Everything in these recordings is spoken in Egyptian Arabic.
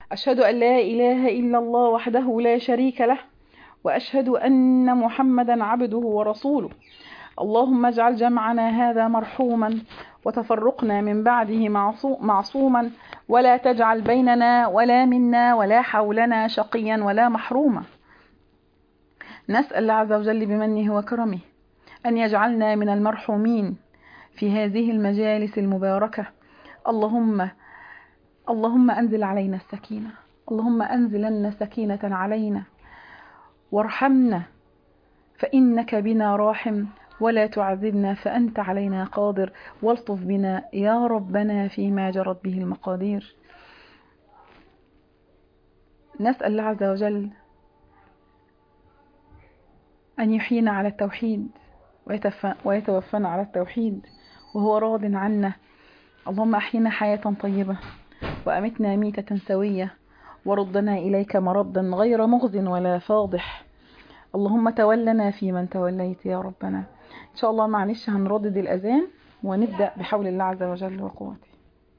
أشهد أن لا إله إلا الله وحده لا شريك له وأشهد أن محمدا عبده ورسوله اللهم اجعل جمعنا هذا مرحوما وتفرقنا من بعده معصوما ولا تجعل بيننا ولا منا ولا حولنا شقيا ولا محروما نسأل الله عز وجل بمنه وكرمه أن يجعلنا من المرحومين في هذه المجالس المباركة اللهم اللهم أنزل علينا السكينة اللهم أنزلن سكينة علينا وارحمنا فإنك بنا راحم ولا تعذبنا فأنت علينا قادر والطف بنا يا ربنا فيما جرت به المقادير نسأل الله عز وجل أن يحيينا على التوحيد ويتوفانا على التوحيد وهو راض عنا اللهم أحينا حياة طيبة وأمتنا ميتة سوية وردنا إليك مردا غير مغز ولا فاضح اللهم تولنا في من توليت يا ربنا إن شاء الله معلش هنردد الأذان ونبدأ بحول الله عز وجل وقوته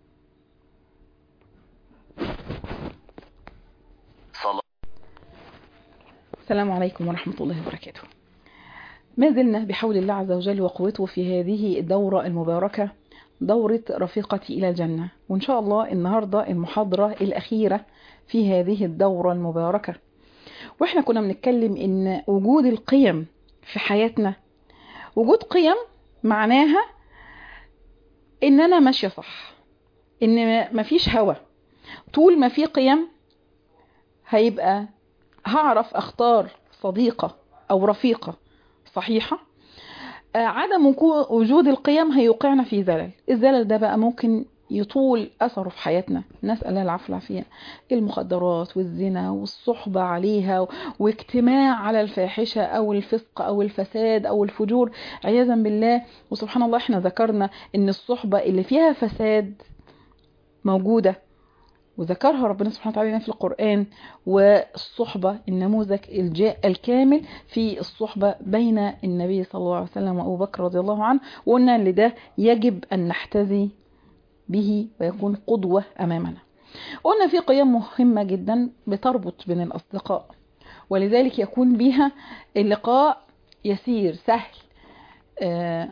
السلام عليكم ورحمة الله وبركاته ما زلنا بحول الله عز وجل وقوته في هذه الدورة المباركة دورة رفيقتي إلى الجنة وإن شاء الله النهاردة المحاضرة الأخيرة في هذه الدورة المباركة وإحنا كنا بنتكلم إن وجود القيم في حياتنا وجود قيم معناها إن أنا ماشية صح إن مفيش هوى طول ما في قيم هيبقى هعرف أختار صديقة أو رفيقة صحيحة عدم وجود القيم هيوقعنا في زلل الزلل ده بقى ممكن يطول أثره في حياتنا نسأل الله العفو والعافية المخدرات والزنا والصحبة عليها واجتماع على الفاحشة أو الفسق أو الفساد أو الفجور عياذا بالله وسبحان الله احنا ذكرنا ان الصحبة اللي فيها فساد موجودة وذكرها ربنا سبحانه وتعالى في القرآن والصحبة النموذج الجاء الكامل في الصحبة بين النبي صلى الله عليه وسلم وأبو بكر رضي الله عنه وقلنا ان ده يجب أن نحتذي به ويكون قدوة أمامنا قلنا في قيم مهمة جدا بتربط بين الأصدقاء ولذلك يكون بها اللقاء يسير سهل آه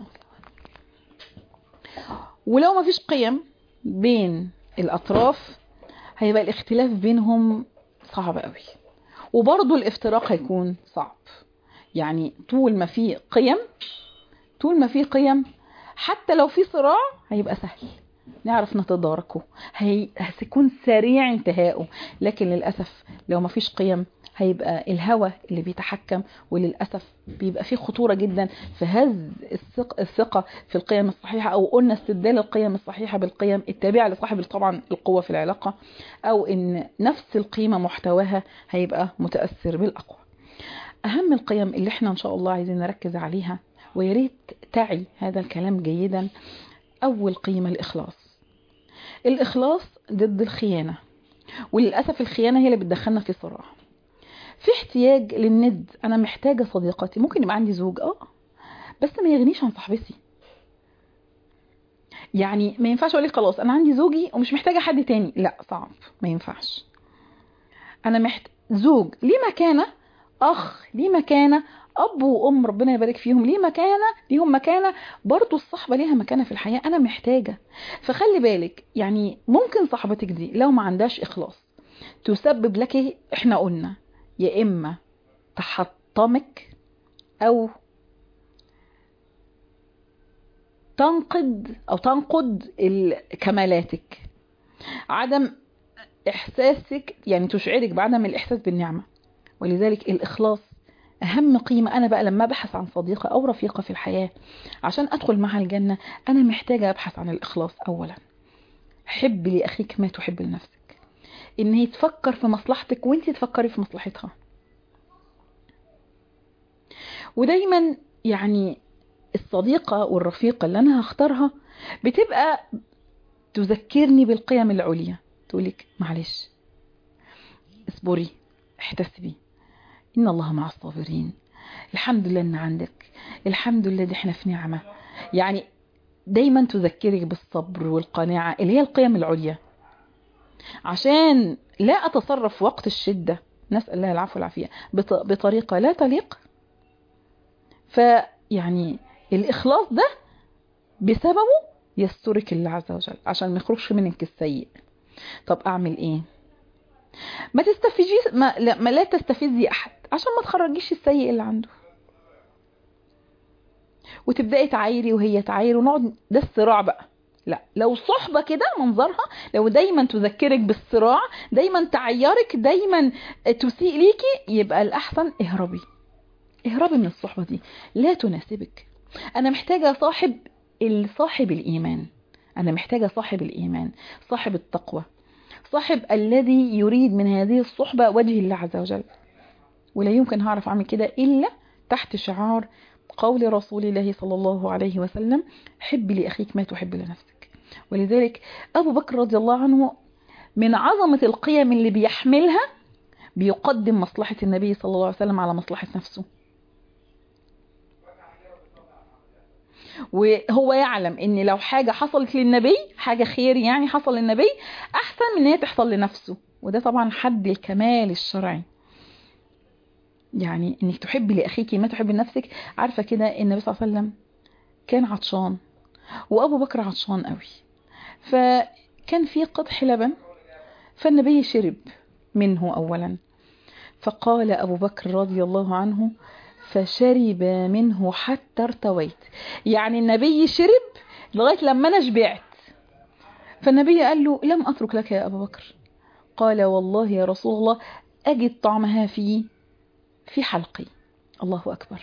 ولو ما فيش قيم بين الأطراف هيبقى الاختلاف بينهم صعب قوي وبرضه الافتراق هيكون صعب يعني طول ما في قيم طول ما في قيم حتى لو في صراع هيبقى سهل نعرف نتداركه هيكون سريع انتهائه لكن للأسف لو ما فيش قيم هيبقى الهوى اللي بيتحكم وللأسف بيبقى فيه خطورة جدا في هز الثقة في القيم الصحيحة أو قلنا استبدال القيم الصحيحة بالقيم التابعة لصاحب طبعا القوة في العلاقة أو إن نفس القيمة محتواها هيبقى متأثر بالأقوى أهم القيم اللي احنا إن شاء الله عايزين نركز عليها ويريد تعي هذا الكلام جيدا أول قيمة الإخلاص الإخلاص ضد الخيانة وللأسف الخيانة هي اللي بتدخلنا في صراع في احتياج للند أنا محتاجة صديقتي ممكن يبقى عندي زوج اه بس ما يغنيش عن صاحبتي يعني ما ينفعش اقول لك خلاص انا عندي زوجي ومش محتاجه حد تاني لا صعب ما ينفعش انا محت... زوج ليه مكانه اخ ليه مكانه اب وام ربنا يبارك فيهم ليه مكانه ليهم مكانه برضو الصحبه ليها مكانه في الحياه انا محتاجه فخلي بالك يعني ممكن صاحبتك دي لو ما عندهاش اخلاص تسبب لك احنا قلنا يا اما تحطمك او تنقد او تنقد كمالاتك عدم احساسك يعني تشعرك بعدم الاحساس بالنعمه ولذلك الاخلاص أهم قيمة أنا بقى لما أبحث عن صديقة أو رفيقة في الحياة عشان أدخل معها الجنة أنا محتاجة أبحث عن الإخلاص أولا حب لأخيك ما تحب لنفسك إن هي تفكر في مصلحتك وإنت تفكري في مصلحتها ودايما يعني الصديقة والرفيقة اللي أنا هختارها بتبقى تذكرني بالقيم العليا تقولك معلش اصبري احتسبي إن الله مع الصابرين الحمد لله إن عندك الحمد لله دي احنا في نعمة يعني دايما تذكرك بالصبر والقناعة اللي هي القيم العليا عشان لا أتصرف وقت الشدة نسأل الله العفو والعافية بط- بطريقة لا تليق فيعني الإخلاص ده بسببه يسترك الله عز وجل عشان ما يخرجش منك السيء طب أعمل إيه ما تستفزيش ما لا, ما لا تستفزي أحد عشان ما تخرجيش السيء اللي عنده وتبدأي تعايري وهي تعاير ونقعد ده الصراع بقى لا لو صحبة كده منظرها لو دايما تذكرك بالصراع دايما تعيرك دايما تسيء ليكي يبقى الأحسن اهربي اهربي من الصحبة دي لا تناسبك أنا محتاجة صاحب صاحب الإيمان أنا محتاجة صاحب الإيمان صاحب التقوى صاحب الذي يريد من هذه الصحبة وجه الله عز وجل ولا يمكن هعرف أعمل كده إلا تحت شعار قول رسول الله صلى الله عليه وسلم حب لأخيك ما تحب لنفسك ولذلك أبو بكر رضي الله عنه من عظمة القيم اللي بيحملها بيقدم مصلحة النبي صلى الله عليه وسلم على مصلحة نفسه وهو يعلم ان لو حاجة حصلت للنبي حاجة خير يعني حصل للنبي احسن من ان هي تحصل لنفسه وده طبعا حد الكمال الشرعي يعني انك تحبي لاخيك ما تحبي لنفسك عارفة كده النبي صلى الله عليه وسلم كان عطشان وابو بكر عطشان قوي فكان في قدح لبن فالنبي شرب منه اولا فقال ابو بكر رضي الله عنه فشرب منه حتى ارتويت يعني النبي شرب لغاية لما أنا شبعت فالنبي قال له لم أترك لك يا أبا بكر قال والله يا رسول الله أجد طعمها في في حلقي الله أكبر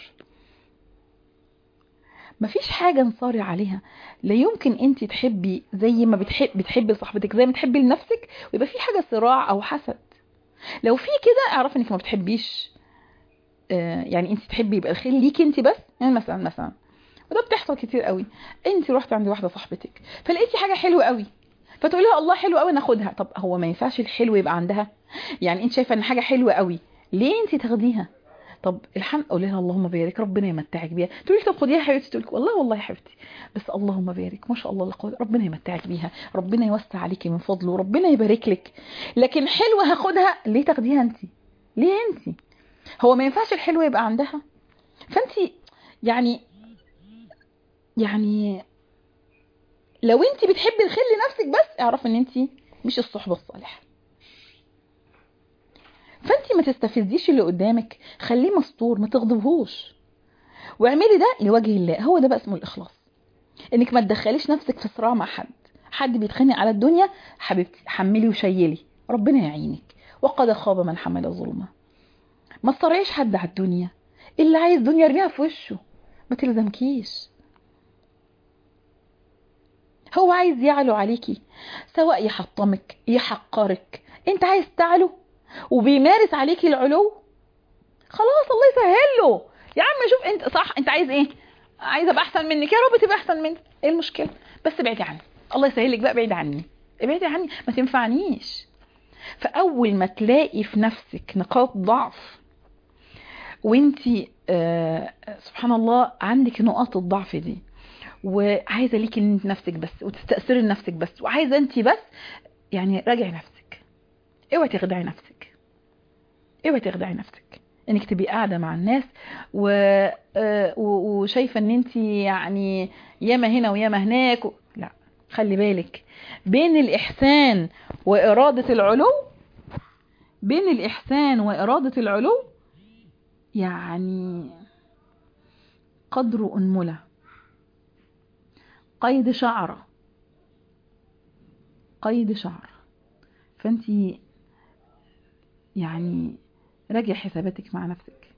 مفيش حاجة نصارع عليها لا يمكن انت تحبي زي ما بتحب بتحبي لصاحبتك زي ما تحبي لنفسك ويبقى في حاجة صراع أو حسد لو في كده اعرف انك ما بتحبيش يعني انت تحبي يبقى الخير ليكي انت بس يعني مثلا مثلا وده بتحصل كتير قوي انت رحتي عند واحده صاحبتك فلقيتي حاجه حلوه قوي فتقولي لها الله حلو قوي ناخدها طب هو ما ينفعش الحلو يبقى عندها يعني انت شايفه ان حاجه حلوه قوي ليه انت تاخديها طب الحمد قولي لها اللهم بارك ربنا يمتعك بيها تقولي طب خديها يا حبيبتي تقول والله والله يا حبيبتي بس اللهم بارك ما شاء الله لقد ربنا يمتعك بيها ربنا يوسع عليكي من فضله وربنا يبارك لك لكن حلوه هاخدها ليه تاخديها انت ليه انت هو ما ينفعش الحلو يبقى عندها فانت يعني يعني لو انت بتحبي الخير لنفسك بس اعرف ان انت مش الصحبة الصالحة فانت ما تستفزيش اللي قدامك خليه مستور ما تغضبهوش واعملي ده لوجه الله هو ده بقى اسمه الاخلاص انك ما تدخليش نفسك في صراع مع حد حد بيتخانق على الدنيا حبيبتي حملي وشيلي ربنا يعينك وقد خاب من حمل ظلمه ما تصرعيش حد على الدنيا اللي عايز دنيا ارميها في وشه ما تلزمكيش هو عايز يعلو عليكي سواء يحطمك يحقرك انت عايز تعلو وبيمارس عليكي العلو خلاص الله يسهل له يا عم شوف انت صح انت عايز ايه عايز ابقى احسن منك يا رب تبقى احسن مني ايه المشكله بس ابعدي عني الله يسهل لك بقى ابعدي عني ابعدي عني ما تنفعنيش فاول ما تلاقي في نفسك نقاط ضعف وانتي آه سبحان الله عندك نقاط الضعف دي وعايزه ليكي نفسك بس وتستأثري لنفسك بس وعايزه انت بس يعني راجعي نفسك اوعي تخدعي نفسك اوعي تخدعي نفسك انك تبقي قاعده مع الناس و... آه وشايفه ان انت يعني ياما هنا وياما هناك و... لا خلي بالك بين الاحسان واراده العلو بين الاحسان واراده العلو يعني قدر أنملة قيد شعرة قيد شعر فانت يعني راجع حساباتك مع نفسك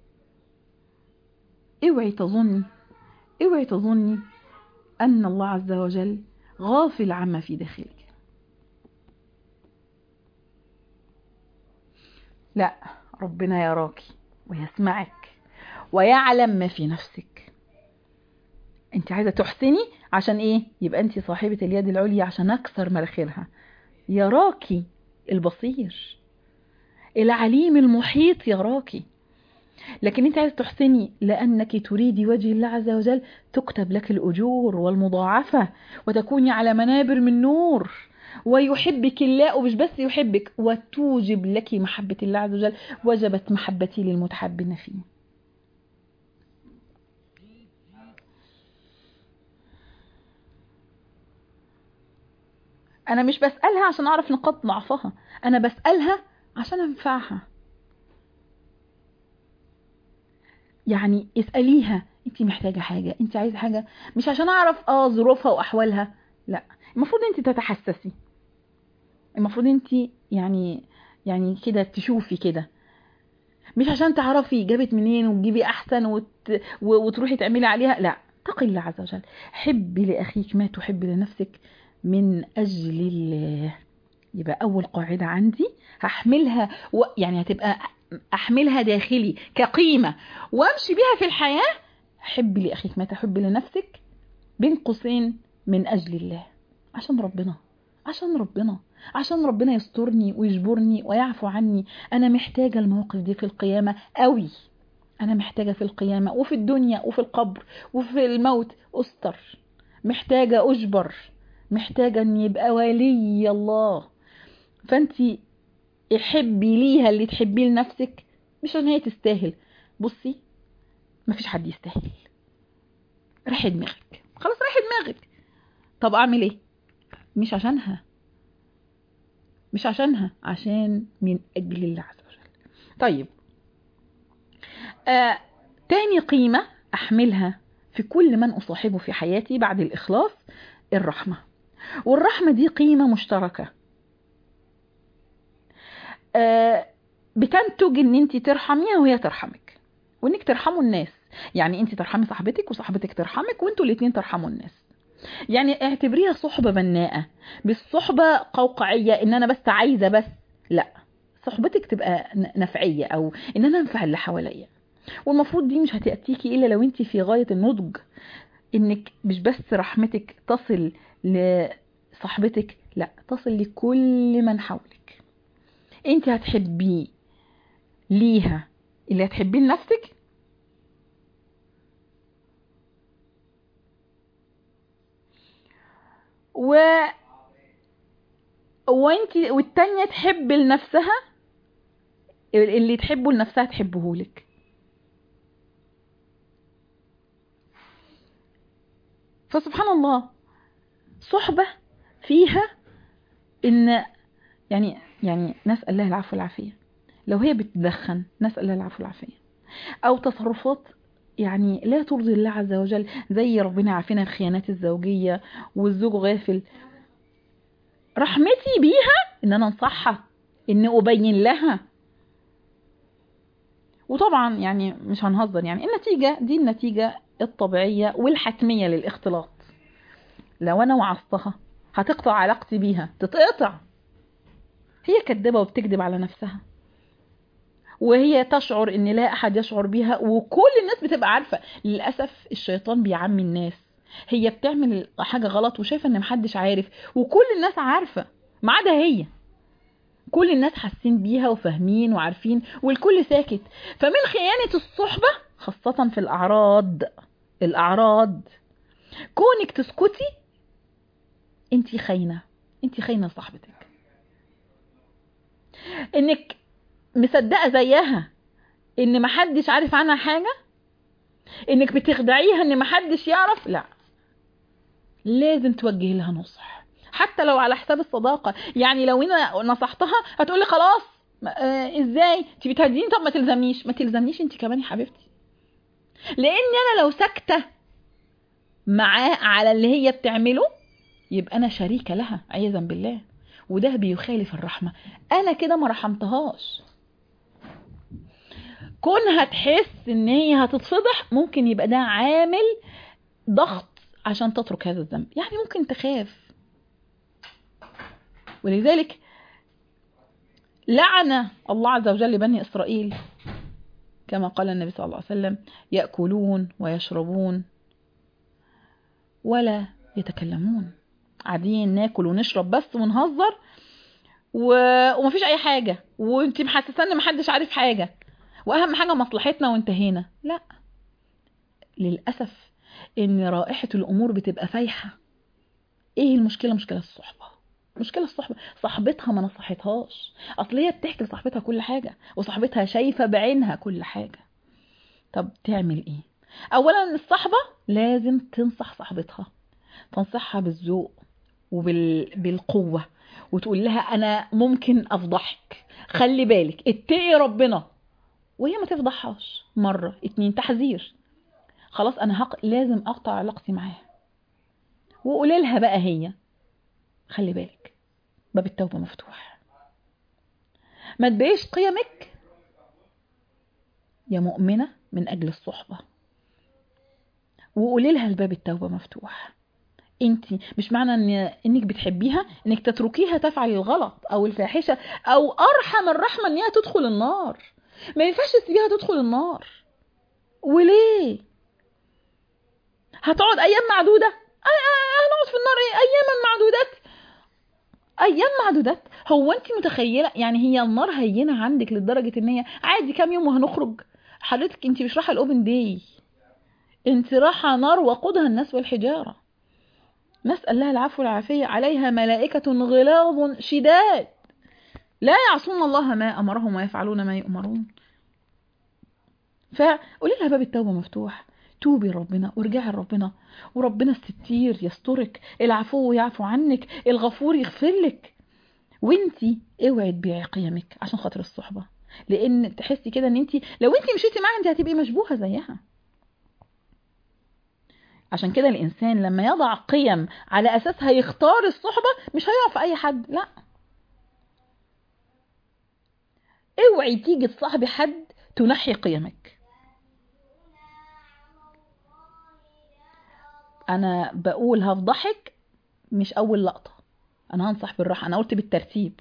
اوعي تظني اوعي تظني أن الله عز وجل غافل عما في داخلك لا ربنا يراكي ويسمعك ويعلم ما في نفسك انت عايزه تحسني عشان ايه يبقى انت صاحبه اليد العليا عشان اكثر مناخيرها يراكي البصير العليم المحيط يراكي لكن انت عايزه تحسني لانك تريدي وجه الله عز وجل تكتب لك الاجور والمضاعفه وتكوني على منابر من نور ويحبك الله ومش بس يحبك وتوجب لك محبة الله عز وجل وجبت محبتي للمتحبين فيه انا مش بسألها عشان اعرف نقاط ضعفها انا بسألها عشان انفعها يعني اسأليها انت محتاجة حاجة انت عايزة حاجة مش عشان اعرف اه ظروفها واحوالها لا المفروض انت تتحسسي المفروض انت يعني يعني كده تشوفي كده مش عشان تعرفي جابت منين وتجيبي احسن وت... وتروحي تعملي عليها لا اتقي الله عز وجل حبي لاخيك ما تحبي لنفسك من اجل الله يبقى اول قاعده عندي هحملها و... يعني هتبقى احملها داخلي كقيمه وامشي بيها في الحياه حبي لاخيك ما تحبي لنفسك بين قوسين من اجل الله عشان ربنا عشان ربنا عشان ربنا يسترني ويجبرني ويعفو عني انا محتاجه المواقف دي في القيامه قوي انا محتاجه في القيامه وفي الدنيا وفي القبر وفي الموت استر محتاجه اجبر محتاجه ان يبقى ولي الله فانت احبي ليها اللي تحبيه لنفسك مش عشان هي تستاهل بصي مفيش حد يستاهل ريحي دماغك خلاص ريحي دماغك طب اعمل ايه مش عشانها مش عشانها عشان من اجل الله عز وجل طيب آه، تاني قيمة احملها في كل من اصاحبه في حياتي بعد الاخلاص الرحمة والرحمة دي قيمة مشتركة آه، بتنتج ان انت ترحميها وهي ترحمك وانك ترحموا الناس يعني انت ترحمي صاحبتك وصاحبتك ترحمك وانتوا الاتنين ترحموا الناس يعني اعتبريها صحبة بناءة مش صحبة قوقعية ان انا بس عايزة بس لا صحبتك تبقى نفعية او ان انا انفع اللي حواليا والمفروض دي مش هتأتيكي الا لو انت في غاية النضج انك مش بس رحمتك تصل لصاحبتك لا تصل لكل من حولك انت هتحبيه ليها اللي هتحبيه لنفسك و وانت والتانية تحب لنفسها اللي تحبه لنفسها تحبه لك فسبحان الله صحبة فيها ان يعني يعني نسأل الله العفو والعافية لو هي بتدخن نسأل الله العفو والعافية او تصرفات يعني لا ترضي الله عز وجل زي ربنا عافينا الخيانات الزوجية والزوج غافل رحمتي بيها ان انا انصحها ان ابين لها وطبعا يعني مش هنهزر يعني النتيجة دي النتيجة الطبيعية والحتمية للاختلاط لو انا وعظتها هتقطع علاقتي بيها تتقطع هي كدابة وبتكذب على نفسها وهي تشعر ان لا احد يشعر بيها وكل الناس بتبقى عارفة للأسف الشيطان بيعمي الناس هي بتعمل حاجة غلط وشايفة ان محدش عارف وكل الناس عارفة ما عدا هي كل الناس حاسين بيها وفاهمين وعارفين والكل ساكت فمن خيانة الصحبة خاصة في الأعراض الأعراض كونك تسكتي انت خاينة انت خاينة صاحبتك انك مصدقة زيها ان محدش عارف عنها حاجة انك بتخدعيها ان محدش يعرف لا لازم توجهي لها نصح حتى لو على حساب الصداقة يعني لو انا نصحتها هتقولي خلاص آه ازاي انت بتهديني طب ما تلزمنيش ما تلزمنيش انت كمان يا حبيبتي لان انا لو ساكتة معاه على اللي هي بتعمله يبقى انا شريكة لها عياذا بالله وده بيخالف الرحمة انا كده ما رحمتهاش كونها تحس ان هي هتتفضح ممكن يبقى ده عامل ضغط عشان تترك هذا الذنب يعني ممكن تخاف ولذلك لعن الله عز وجل بني إسرائيل كما قال النبي صلى الله عليه وسلم يأكلون ويشربون ولا يتكلمون قاعدين ناكل ونشرب بس ونهزر و... ومفيش اي حاجه وانت محسسه ان محدش عارف حاجه واهم حاجه مصلحتنا وانتهينا لا للاسف ان رائحه الامور بتبقى فايحه ايه المشكله مشكله الصحبه مشكله الصحبه صاحبتها ما نصحتهاش اصل هي بتحكي لصاحبتها كل حاجه وصاحبتها شايفه بعينها كل حاجه طب تعمل ايه اولا الصحبه لازم تنصح صاحبتها تنصحها بالذوق وبالقوه وتقول لها انا ممكن افضحك خلي بالك اتقي ربنا وهي ما تفضحهاش مره اتنين تحذير خلاص انا هق... لازم اقطع علاقتي معاها وقولي لها بقى هي خلي بالك باب التوبه مفتوح ما تبقيش قيمك يا مؤمنه من اجل الصحبه وقولي لها الباب التوبه مفتوح انت مش معنى ان انك بتحبيها انك تتركيها تفعل الغلط او الفاحشه او ارحم الرحمه ان هي تدخل النار ما ينفعش تسيبيها تدخل النار وليه هتقعد ايام معدوده هنقعد في النار ايه اياما معدودات ايام معدودات هو انت متخيله يعني هي النار هينه عندك لدرجه ان هي عادي كام يوم وهنخرج حضرتك انت مش رايحه الاوبن داي انت رايحه نار وقودها الناس والحجاره نسال الله العفو والعافيه عليها ملائكه غلاظ شداد لا يعصون الله ما امرهم ويفعلون ما يؤمرون فقولي لها باب التوبه مفتوح توبي ربنا وارجعي لربنا وربنا الستير يسترك العفو يعفو عنك الغفور يغفر لك وانتي اوعي تبيعي قيمك عشان خاطر الصحبه لان تحسي كده ان انت لو انت مشيتي معاها انت هتبقي مشبوهه زيها عشان كده الانسان لما يضع قيم على اساسها يختار الصحبه مش هيقع في اي حد لا اوعي تيجي تصاحبي حد تنحي قيمك انا بقول هفضحك مش اول لقطه انا هنصح بالراحه انا قلت بالترتيب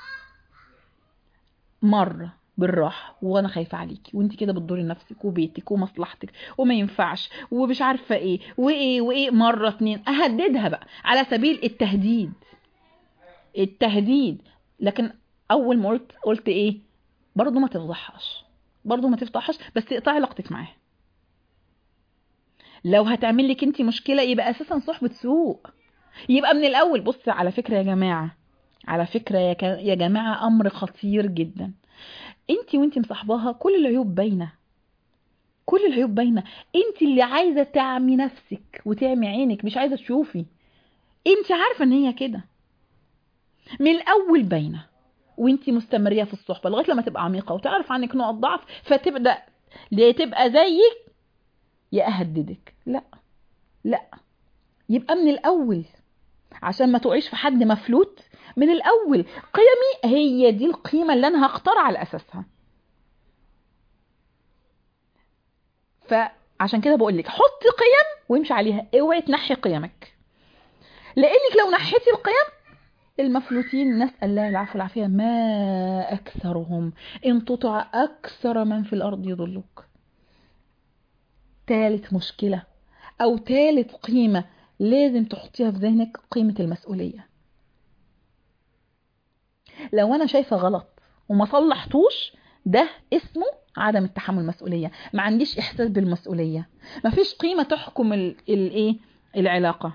مره بالراحه وانا خايفه عليكي وانت كده بتضري نفسك وبيتك ومصلحتك وما ينفعش ومش عارفه ايه وايه وايه مره اتنين اهددها بقى على سبيل التهديد التهديد لكن اول ما قلت قلت ايه برضه ما تفضحهاش برضه ما تفضحهاش بس اقطعي علاقتك معاها لو هتعمل لك انت مشكله يبقى اساسا صحبه سوء يبقى من الاول بص على فكره يا جماعه على فكره يا, ك... يا جماعه امر خطير جدا انت وانت مصاحباها كل العيوب باينه كل العيوب باينه انت اللي عايزه تعمي نفسك وتعمي عينك مش عايزه تشوفي انت عارفه ان هي كده من الاول باينه وانت مستمريه في الصحبه لغايه لما تبقى عميقه وتعرف عنك نقط ضعف فتبدا تبقى زيك يا اهددك لا لا يبقى من الاول عشان ما تقعيش في حد مفلوت من الاول قيمي هي دي القيمه اللي انا هختار على اساسها فعشان كده بقول لك حطي قيم وامشي عليها اوعي تنحي قيمك لانك لو نحيتي القيم المفلوتين نسأل الله العفو والعافية ما أكثرهم إن تطع أكثر من في الأرض يضلوك تالت مشكلة أو تالت قيمة لازم تحطيها في ذهنك قيمة المسؤولية لو أنا شايفة غلط وما صلحتوش ده اسمه عدم التحمل مسؤولية ما عنديش إحساس بالمسؤولية ما فيش قيمة تحكم الايه العلاقة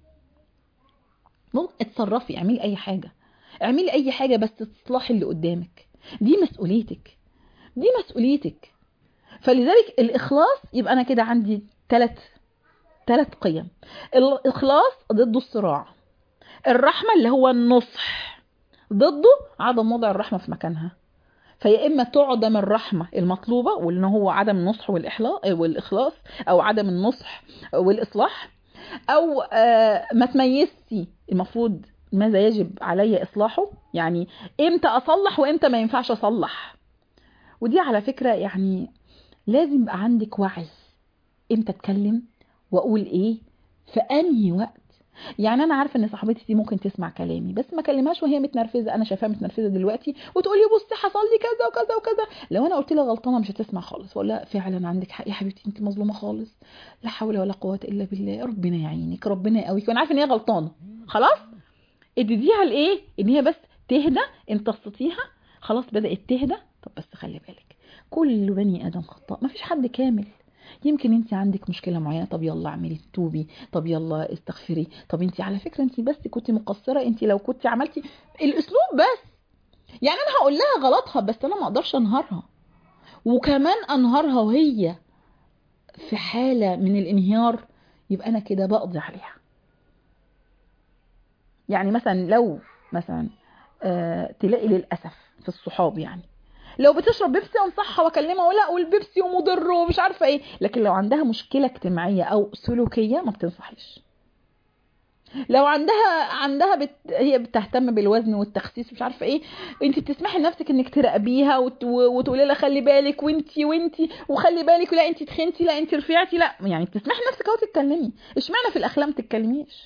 ممكن اتصرفي اعملي اي حاجة اعملي اي حاجة بس تصلحي اللي قدامك دي مسؤوليتك دي مسؤوليتك فلذلك الإخلاص يبقى أنا كده عندي ثلاث ثلاث قيم الإخلاص ضده الصراع الرحمة اللي هو النصح ضده عدم وضع الرحمة في مكانها فيا إما تعدم الرحمة المطلوبة واللي هو عدم النصح والإخلاص أو عدم النصح والإصلاح أو ما تميزتي المفروض ماذا يجب علي إصلاحه يعني إمتى أصلح وإمتى ما ينفعش أصلح ودي على فكرة يعني لازم يبقى عندك وعي امتى اتكلم واقول ايه في انهي وقت يعني انا عارفه ان صاحبتي دي ممكن تسمع كلامي بس ما كلمهاش وهي متنرفزه انا شايفاها متنرفزه دلوقتي وتقول لي بصي حصل لي كذا وكذا وكذا لو انا قلت لها غلطانه مش هتسمع خالص ولا لا فعلا عندك حق يا حبيبتي انت مظلومه خالص لا حول ولا قوه الا بالله ربنا يعينك ربنا يقويك وانا عارفه ان هي غلطانه خلاص اديها لايه ان هي بس تهدى امتصتيها خلاص بدات تهدى طب بس خلي بالك كل بني ادم خطاء ما فيش حد كامل يمكن انت عندك مشكله معينه طب يلا اعملي توبي طب يلا استغفري طب انت على فكره انت بس كنت مقصره انت لو كنت عملتي الاسلوب بس يعني انا هقول لها غلطها بس انا ما اقدرش انهارها وكمان انهارها وهي في حاله من الانهيار يبقى انا كده بقضي عليها يعني مثلا لو مثلا آه تلاقي للاسف في الصحاب يعني لو بتشرب بيبسي انصحها واكلمها ولا والبيبسي ومضر ومش عارفه ايه لكن لو عندها مشكله اجتماعيه او سلوكيه ما بتنصحيش لو عندها عندها بت... هي بتهتم بالوزن والتخسيس مش عارفه ايه انت بتسمحي لنفسك انك تراقبيها وت... وتقولي لها خلي بالك وانتي وانتي وخلي بالك لا انت تخنتي لا انت رفعتي لا يعني بتسمحي لنفسك اهو تتكلمي اشمعنى في الاخلاق ما تتكلميش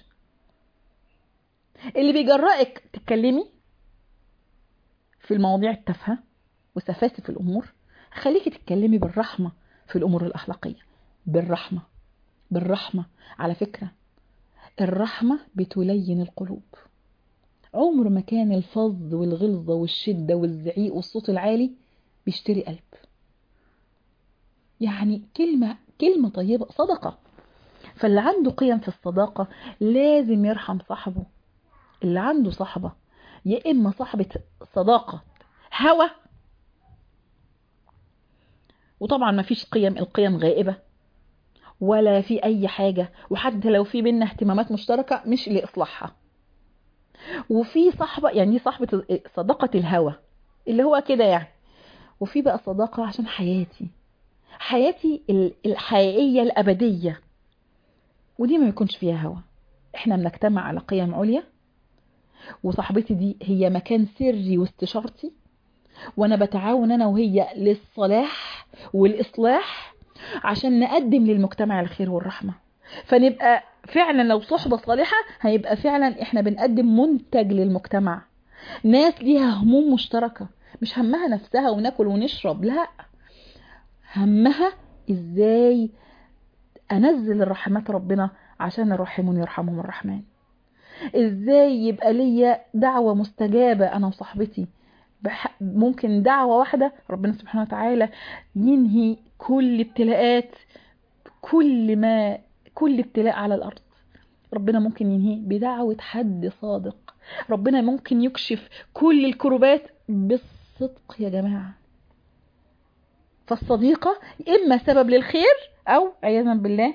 اللي بيجرأك تتكلمي في المواضيع التافهه وسفاسف الامور خليكي تتكلمي بالرحمه في الامور الاخلاقيه بالرحمه بالرحمه على فكره الرحمه بتلين القلوب عمر ما كان الفظ والغلظه والشده والزعيق والصوت العالي بيشتري قلب يعني كلمه كلمه طيبه صدقه فاللي عنده قيم في الصداقه لازم يرحم صاحبه اللي عنده صاحبه يا اما صاحبه صداقه هوى وطبعا ما فيش قيم القيم غائبة ولا في أي حاجة وحتى لو في بينا اهتمامات مشتركة مش لإصلاحها وفي صاحبة يعني دي صاحبة صداقة الهوى اللي هو كده يعني وفي بقى صداقة عشان حياتي حياتي الحقيقية الأبدية ودي ما يكونش فيها هوى احنا بنجتمع على قيم عليا وصاحبتي دي هي مكان سري واستشارتي وانا بتعاون انا وهي للصلاح والاصلاح عشان نقدم للمجتمع الخير والرحمه فنبقى فعلا لو صحبه صالحه هيبقى فعلا احنا بنقدم منتج للمجتمع ناس ليها هموم مشتركه مش همها نفسها وناكل ونشرب لا همها ازاي انزل الرحمات ربنا عشان الراحمون يرحمهم الرحمن ازاي يبقى ليا دعوه مستجابه انا وصاحبتي ممكن دعوة واحدة ربنا سبحانه وتعالى ينهي كل ابتلاءات كل ما كل ابتلاء على الأرض ربنا ممكن ينهيه بدعوة حد صادق ربنا ممكن يكشف كل الكروبات بالصدق يا جماعة فالصديقة إما سبب للخير أو عياذا بالله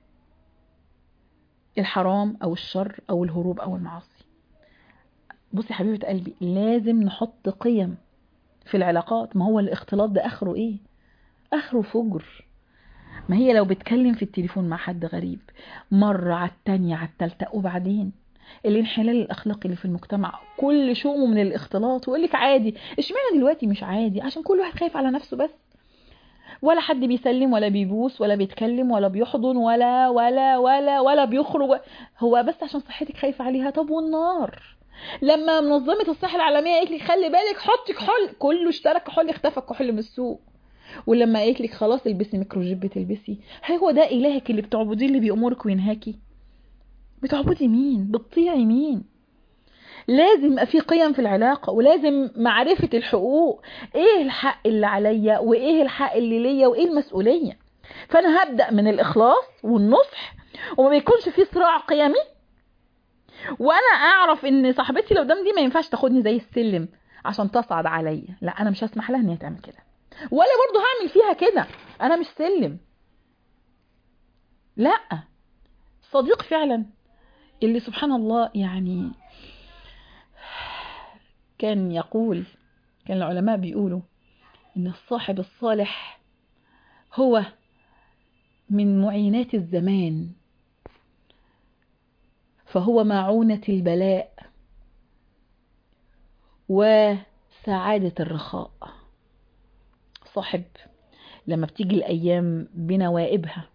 الحرام أو الشر أو الهروب أو المعاصي بصي حبيبة قلبي لازم نحط قيم في العلاقات ما هو الاختلاط ده اخره ايه اخره فجر ما هي لو بتكلم في التليفون مع حد غريب مرة على التانية على التالتة وبعدين الانحلال الاخلاقي اللي في المجتمع كل شؤمه من الاختلاط ويقول لك عادي اشمعنى دلوقتي مش عادي عشان كل واحد خايف على نفسه بس ولا حد بيسلم ولا بيبوس ولا بيتكلم ولا بيحضن ولا ولا ولا ولا بيخرج هو بس عشان صحتك خايفة عليها طب والنار لما منظمة الصحة العالمية قالت لك خلي بالك حطي كحول كله اشترك كحول اختفى الكحول من السوق ولما قالت لك خلاص البسي ميكروجيب تلبسي هو ده إلهك اللي بتعبديه اللي بيأمرك وينهاكي بتعبدي مين بتطيعي مين لازم يبقى في قيم في العلاقة ولازم معرفة الحقوق ايه الحق اللي عليا وايه الحق اللي ليا وايه المسؤولية فانا هبدأ من الاخلاص والنصح وما بيكونش في صراع قيمي وانا اعرف ان صاحبتي لو قدام دي ما ينفعش تاخدني زي السلم عشان تصعد عليا لا انا مش هسمح لها ان هي تعمل كده ولا برضو هعمل فيها كده انا مش سلم لا صديق فعلا اللي سبحان الله يعني كان يقول كان العلماء بيقولوا ان الصاحب الصالح هو من معينات الزمان فهو معونة البلاء وسعادة الرخاء صاحب لما بتيجي الأيام بنوائبها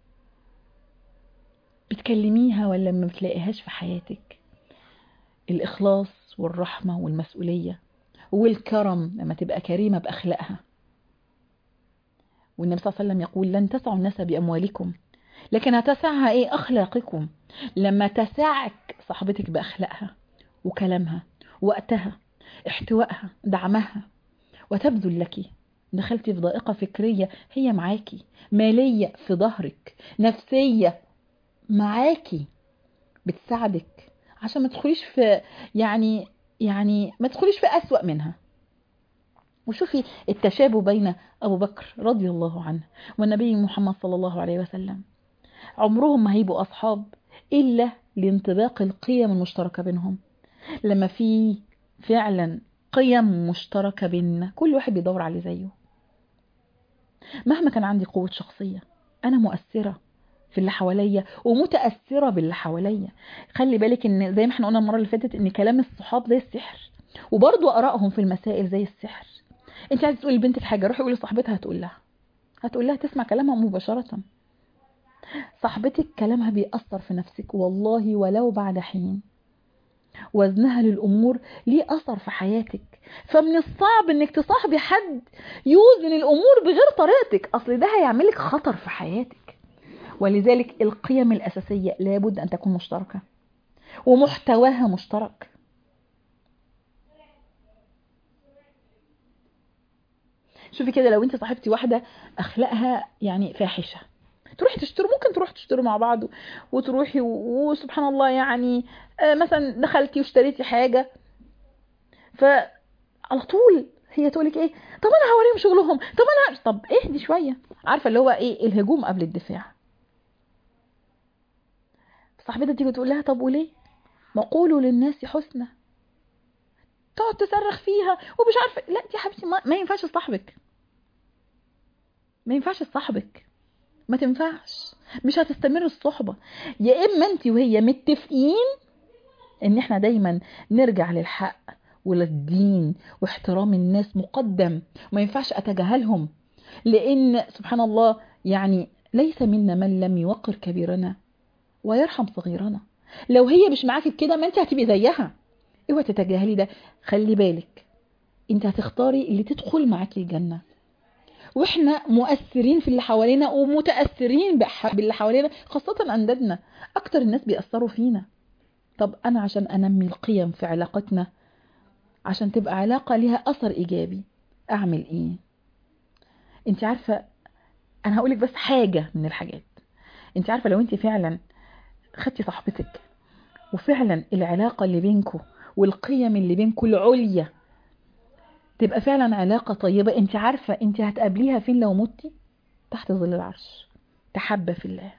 بتكلميها ولا ما بتلاقيهاش في حياتك الإخلاص والرحمة والمسؤولية والكرم لما تبقى كريمة بأخلاقها والنبي صلى الله عليه وسلم يقول لن تسعوا الناس بأموالكم لكن هتسعها ايه أخلاقكم لما تسعك صاحبتك بأخلاقها وكلامها وقتها احتوائها دعمها وتبذل لك دخلتي في ضائقة فكرية هي معاكي مالية في ظهرك نفسية معاكي بتساعدك عشان ما تدخليش في يعني يعني ما تدخليش في أسوأ منها وشوفي التشابه بين أبو بكر رضي الله عنه والنبي محمد صلى الله عليه وسلم عمرهم ما هيبقوا أصحاب إلا لانطباق القيم المشتركة بينهم لما في فعلا قيم مشتركة بيننا كل واحد بيدور على زيه مهما كان عندي قوة شخصية أنا مؤثرة في اللي حواليا ومتأثرة باللي حواليا خلي بالك ان زي ما احنا قلنا المرة اللي فاتت ان كلام الصحاب زي السحر وبرضه آرائهم في المسائل زي السحر انت عايزه تقولي لبنتك حاجة روحي قولي لصاحبتها هتقول لها هتقول لها تسمع كلامها مباشرة صاحبتك كلامها بيأثر في نفسك والله ولو بعد حين وزنها للأمور ليه أثر في حياتك فمن الصعب انك تصاحبي حد يوزن الأمور بغير طريقتك أصل ده هيعملك خطر في حياتك ولذلك القيم الأساسية لابد أن تكون مشتركة ومحتواها مشترك شوفي كده لو انت صاحبتي واحدة أخلاقها يعني فاحشة تروحي تشتروا ممكن تروحوا تشتروا مع بعض وتروحي وسبحان الله يعني مثلا دخلتي واشتريتي حاجة فعلى طول هي تقولك ايه طب انا هوريهم شغلهم طب انا طب اهدي شوية عارفة اللي هو ايه الهجوم قبل الدفاع صاحبتها تيجي تقول لها طب وليه ما قولوا للناس حسنى تقعد تصرخ فيها ومش عارفه لا دي حبيبتي ما, ما ينفعش صاحبك ما ينفعش صاحبك ما تنفعش مش هتستمر الصحبة يا إما أنت وهي متفقين إن إحنا دايما نرجع للحق وللدين واحترام الناس مقدم ما ينفعش أتجاهلهم لأن سبحان الله يعني ليس منا من لم يوقر كبيرنا ويرحم صغيرنا لو هي مش معاكي بكده ما انت هتبقي زيها اوعي تتجاهلي ده خلي بالك انت هتختاري اللي تدخل معاكي الجنه واحنا مؤثرين في اللي حوالينا ومتاثرين باللي حوالينا خاصه اندادنا اكتر الناس بيأثروا فينا طب انا عشان انمي القيم في علاقتنا عشان تبقى علاقه ليها اثر ايجابي اعمل ايه انت عارفه انا هقولك بس حاجه من الحاجات انت عارفه لو انت فعلا خدتي صاحبتك وفعلا العلاقه اللي بينكم والقيم اللي بينكم العليا تبقى فعلا علاقة طيبة انت عارفة انت هتقابليها فين لو متي تحت ظل العرش تحبة في الله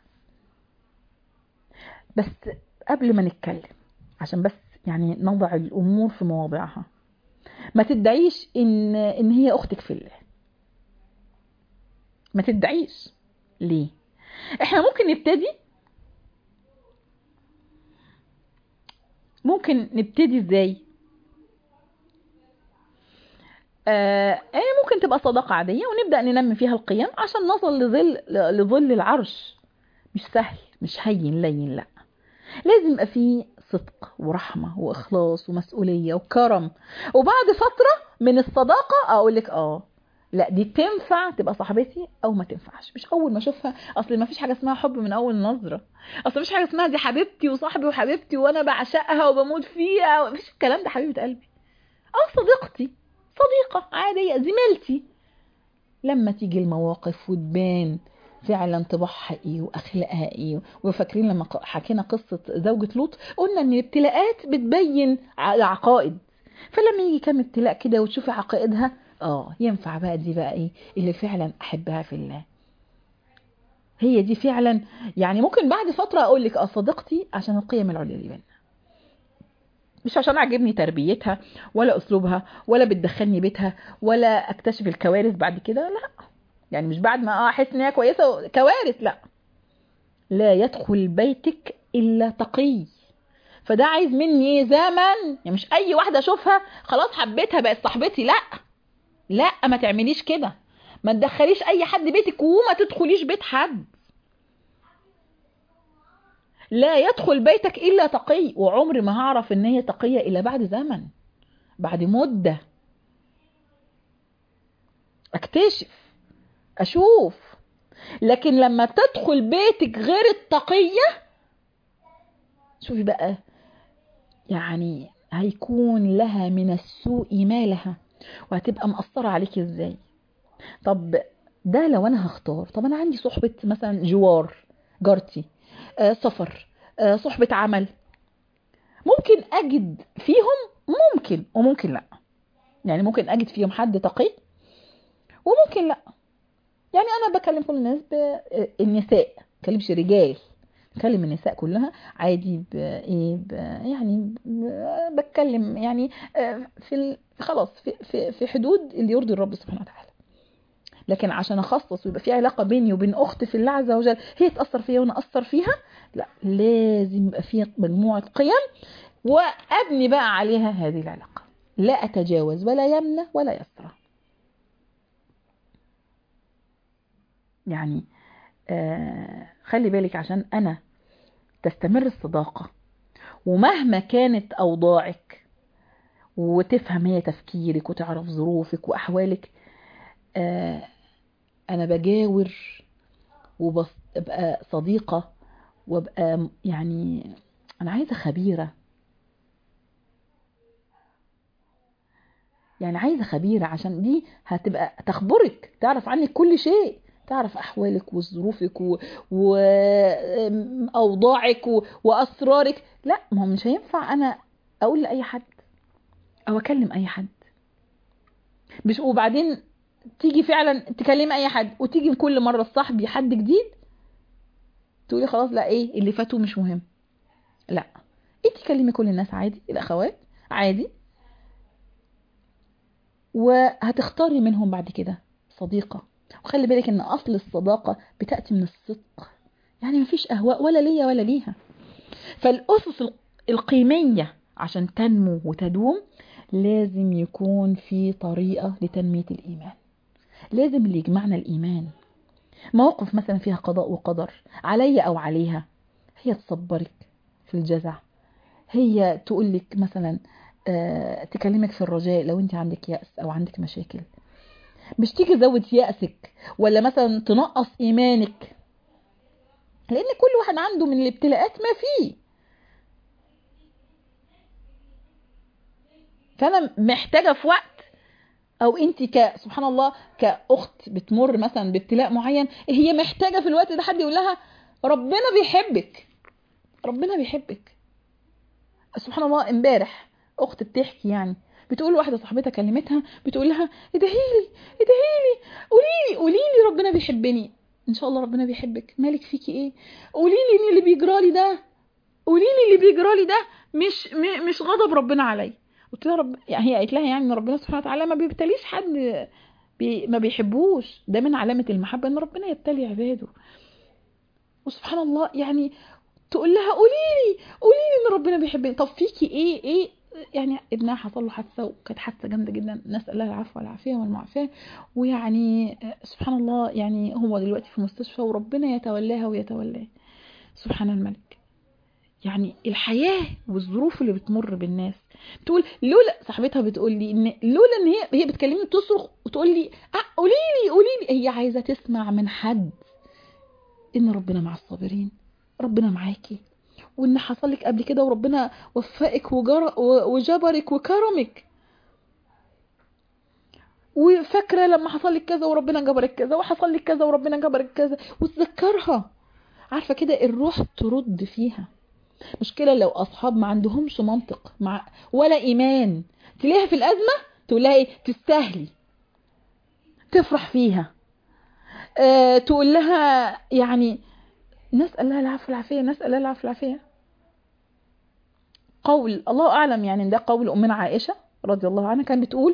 بس قبل ما نتكلم عشان بس يعني نضع الامور في مواضعها ما تدعيش ان ان هي اختك في الله ما تدعيش ليه احنا ممكن نبتدي ممكن نبتدي ازاي آه ممكن تبقى صداقة عادية ونبدأ ننمي فيها القيم عشان نصل لظل لظل العرش مش سهل مش هين لين لا لازم يبقى فيه صدق ورحمة وإخلاص ومسؤولية وكرم وبعد فترة من الصداقة أقول لك آه لا دي تنفع تبقى صاحبتي او ما تنفعش مش اول ما اشوفها اصل ما فيش حاجه اسمها حب من اول نظره اصل مفيش حاجه اسمها دي حبيبتي وصاحبي وحبيبتي وانا بعشقها وبموت فيها مفيش الكلام ده حبيبه قلبي اه صديقتي صديقه عاديه زميلتي لما تيجي المواقف وتبان فعلا طباعها ايه واخلاقها ايه وفاكرين لما حكينا قصه زوجة لوط قلنا ان الابتلاءات بتبين العقائد فلما يجي كام ابتلاء كده وتشوفي عقائدها اه ينفع بقى دي بقى ايه اللي فعلا احبها في الله هي دي فعلا يعني ممكن بعد فتره اقول لك اه صديقتي عشان القيم العليا اللي بيننا مش عشان عجبني تربيتها ولا اسلوبها ولا بتدخلني بيتها ولا اكتشف الكوارث بعد كده لا يعني مش بعد ما اه احس ان هي كويسه كوارث لا لا يدخل بيتك الا تقي فده عايز مني ايه زمن يعني مش اي واحده اشوفها خلاص حبيتها بقت صاحبتي لا لا ما تعمليش كده ما تدخليش اي حد بيتك وما تدخليش بيت حد لا يدخل بيتك الا تقي وعمري ما هعرف ان هي تقية الا بعد زمن بعد مدة اكتشف اشوف لكن لما تدخل بيتك غير التقية شوفي بقى يعني هيكون لها من السوء ما لها وهتبقى مأثرة عليك ازاي طب ده لو انا هختار طب انا عندي صحبة مثلا جوار جارتي آه سفر آه صحبة عمل ممكن اجد فيهم ممكن وممكن لا يعني ممكن اجد فيهم حد تقي وممكن لا يعني انا بكلم كل الناس بالنساء ما بكلمش رجال بكلم النساء كلها عادي ب ايه ب يعني ب- بتكلم يعني آه، في ال- خلاص في في في حدود اللي يرضي الرب سبحانه وتعالى لكن عشان اخصص ويبقى في علاقه بيني وبين اخت في الله عز وجل هي تاثر فيا وانا اثر فيها لا لازم يبقى في مجموعه قيم وابني بقى عليها هذه العلاقه لا اتجاوز ولا يمنى ولا يسرى يعني آه خلي بالك عشان انا تستمر الصداقه ومهما كانت اوضاعك وتفهم هي تفكيرك وتعرف ظروفك واحوالك آه انا بجاور وببقى صديقه وابقى يعني انا عايزه خبيره يعني عايزه خبيره عشان دي هتبقى تخبرك تعرف عنك كل شيء تعرف احوالك وظروفك و... واوضاعك و... واسرارك لا ما هو مش هينفع انا اقول لاي حد او اكلم اي حد مش وبعدين تيجي فعلا تكلمي اي حد وتيجي كل مره صاحبي حد جديد تقولي خلاص لا ايه اللي فاتوا مش مهم لا انت كلمي كل الناس عادي الاخوات عادي وهتختاري منهم بعد كده صديقة وخلي بالك ان اصل الصداقة بتأتي من الصدق يعني مفيش اهواء ولا ليا ولا ليها فالاسس القيمية عشان تنمو وتدوم لازم يكون في طريقة لتنمية الايمان لازم اللي يجمعنا الايمان مواقف مثلا فيها قضاء وقدر عليا او عليها هي تصبرك في الجزع هي تقولك مثلا آه، تكلمك في الرجاء لو انت عندك يأس او عندك مشاكل مش تيجي تزود يأسك ولا مثلا تنقص ايمانك لان كل واحد عنده من الابتلاءات ما فيه فانا محتاجه في وقت او انت ك سبحان الله كاخت بتمر مثلا بابتلاء معين هي محتاجه في الوقت ده حد يقول لها ربنا بيحبك ربنا بيحبك سبحان الله امبارح اخت بتحكي يعني بتقول واحده صاحبتها كلمتها بتقول لها ادعي لي ادعي لي قولي لي قولي لي ربنا بيحبني ان شاء الله ربنا بيحبك مالك فيكي ايه قولي لي ان اللي بيجرى لي ده قولي لي اللي بيجرى لي ده مش م- مش غضب ربنا عليا قلت لها رب يعني هي قالت لها يعني ان ربنا سبحانه وتعالى ما بيبتليش حد بي... ما بيحبوش ده من علامه المحبه ان ربنا يبتلي عباده وسبحان الله يعني تقول لها قولي لي قولي لي ان ربنا بيحبني طب فيكي ايه ايه يعني ابنها حصل له حادثه وكانت حادثه جامده جدا نسال الله العفو والعافيه والمعافاه ويعني سبحان الله يعني هو دلوقتي في مستشفى وربنا يتولاها ويتولاه سبحان الملك يعني الحياه والظروف اللي بتمر بالناس تقول لولا صاحبتها بتقول لي ان لولا ان هي هي بتكلمني تصرخ وتقول لي آه قولي لي قولي لي هي عايزه تسمع من حد ان ربنا مع الصابرين ربنا معاكي وان حصل لك قبل كده وربنا وفقك وجر وجبرك وكرمك وفاكره لما حصل لك كذا وربنا جبرك كذا وحصل لك كذا وربنا جبرك كذا وتذكرها عارفه كده الروح ترد فيها مشكله لو اصحاب ما عندهمش منطق مع ولا ايمان تلاقيها في الازمه تقول لها ايه تستاهلي تفرح فيها أه تقول لها يعني نسال الله العفو والعافيه نسال الله العفو والعافيه قول الله اعلم يعني ده قول امنا عائشه رضي الله عنها كانت بتقول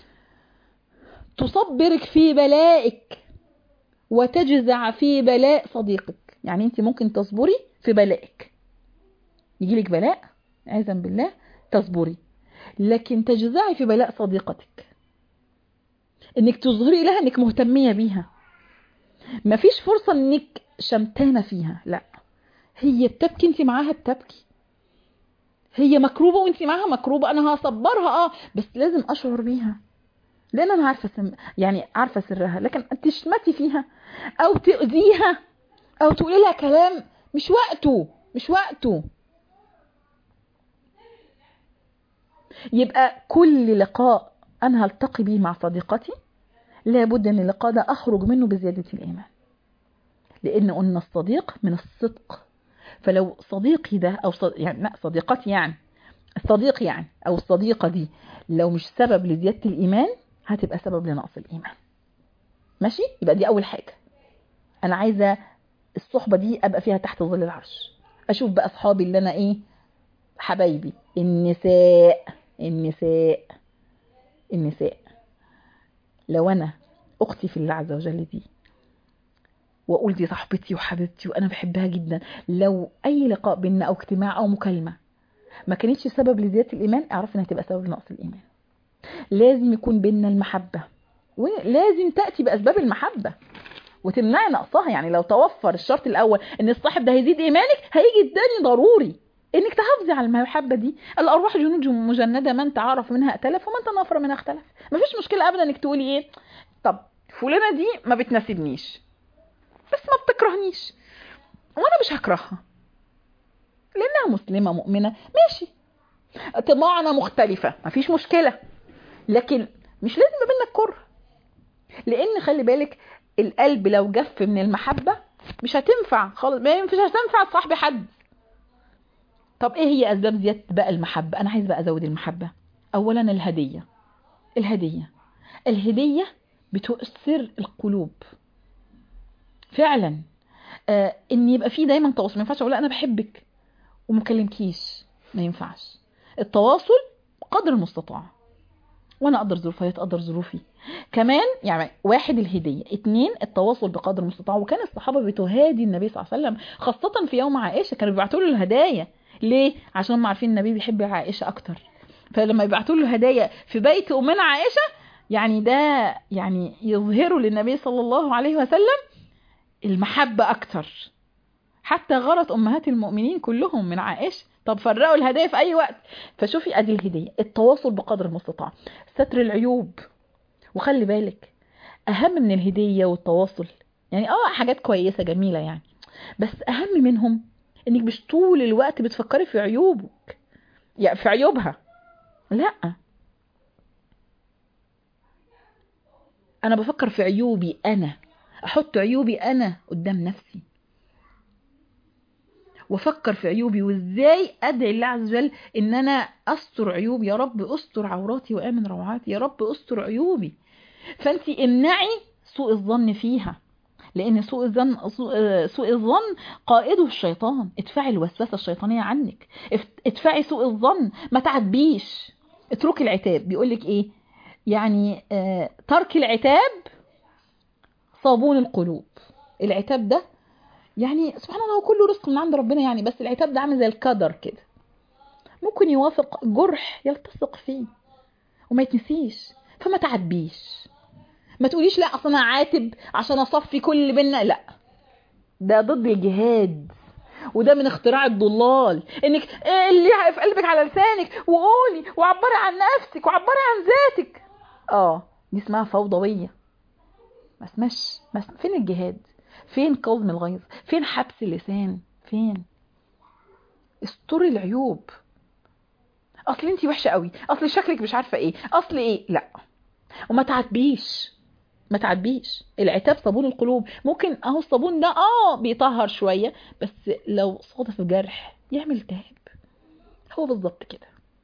تصبرك في بلائك وتجزع في بلاء صديقك يعني انت ممكن تصبري في بلائك يجيلك بلاء عياذا بالله تصبري لكن تجزعي في بلاء صديقتك انك تظهري لها انك مهتمية بيها مفيش فرصة انك شمتانة فيها لا هي بتبكي انت معاها بتبكي هي مكروبة وانت معاها مكروبة انا هصبرها اه بس لازم اشعر بيها لان انا عارفة سم... يعني عارفة سرها لكن تشمتي فيها او تأذيها او تقولي لها كلام مش وقته مش وقته يبقى كل لقاء انا هلتقي بيه مع صديقتي لابد ان اللقاء ده اخرج منه بزيادة الايمان لان قلنا الصديق من الصدق فلو صديقي ده او صد... يعني لا صديقتي يعني الصديق يعني او الصديقة دي لو مش سبب لزيادة الايمان هتبقى سبب لنقص الايمان ماشي يبقى دي اول حاجة انا عايزة الصحبة دي ابقى فيها تحت ظل العرش اشوف بقى اصحابي اللي انا ايه حبايبي النساء النساء النساء لو انا اختي في الله عز وجل دي واقول دي صاحبتي وحبيبتي وانا بحبها جدا لو اي لقاء بينا او اجتماع او مكالمه ما كانتش سبب لزياده الايمان اعرف انها تبقى سبب لنقص الايمان لازم يكون بينا المحبه ولازم تاتي باسباب المحبه وتمنعي نقصها يعني لو توفر الشرط الاول ان الصاحب ده هيزيد ايمانك هيجي الثاني ضروري انك تحافظي على المحبه دي الارواح جنود مجنده من تعارف منها ائتلف ومن تنافر منها اختلف مفيش مشكله ابدا انك تقولي ايه طب فلانه دي ما بتناسبنيش بس ما بتكرهنيش وانا مش هكرهها لانها مسلمه مؤمنه ماشي طباعنا مختلفه مفيش مشكله لكن مش لازم بينا الكره لان خلي بالك القلب لو جف من المحبه مش هتنفع خالص ما ينفعش هتنفع تصاحبي حد طب ايه هي اسباب زياده بقى المحبه انا عايز بقى ازود المحبه اولا الهديه الهديه الهديه بتؤثر القلوب فعلا آه ان يبقى في دايما تواصل ما ينفعش اقول انا بحبك وما كلمكيش ما ينفعش التواصل قدر المستطاع وانا اقدر ظروفي هي تقدر ظروفي كمان يعني واحد الهديه اتنين التواصل بقدر المستطاع وكان الصحابه بتهادي النبي صلى الله عليه وسلم خاصه في يوم عائشه كانوا بيبعتوا له الهدايا ليه عشان هم عارفين النبي بيحب عائشه اكتر فلما يبعتوا له هدايا في بيت امنا عائشه يعني ده يعني يظهروا للنبي صلى الله عليه وسلم المحبه اكتر حتى غرت امهات المؤمنين كلهم من عائشه طب فرقوا الهدايا في اي وقت فشوفي ادي الهديه التواصل بقدر المستطاع ستر العيوب وخلي بالك اهم من الهديه والتواصل يعني اه حاجات كويسه جميله يعني بس اهم منهم انك مش طول الوقت بتفكري في عيوبك يعني في عيوبها لا انا بفكر في عيوبي انا احط عيوبي انا قدام نفسي وافكر في عيوبي وازاي ادعي الله عز وجل ان انا استر عيوبي يا رب استر عوراتي وامن روعاتي يا رب استر عيوبي فانت امنعي سوء الظن فيها لان سوء الظن سوء الظن قائده الشيطان ادفعي الوسوسه الشيطانيه عنك ادفعي سوء الظن ما تعبيش اتركي العتاب بيقول لك ايه يعني آه ترك العتاب صابون القلوب العتاب ده يعني سبحان الله هو كله رزق من عند ربنا يعني بس العتاب ده عامل زي القدر كده ممكن يوافق جرح يلتصق فيه وما يتنسيش فما تعبيش ما تقوليش لا اصل انا عاتب عشان اصفي كل اللي بينا لا ده ضد الجهاد وده من اختراع الضلال انك إيه اللي في قلبك على لسانك وقولي وعبري عن نفسك وعبري عن ذاتك اه دي اسمها فوضويه ما اسمهاش فين الجهاد فين كظم الغيظ فين حبس اللسان فين استري العيوب اصل انت وحشه قوي اصل شكلك مش عارفه ايه اصل ايه لا وما تعاتبيش ما تعاتبيش العتاب صابون القلوب ممكن اهو الصابون ده اه بيطهر شويه بس لو صادف جرح يعمل التهاب هو بالظبط كده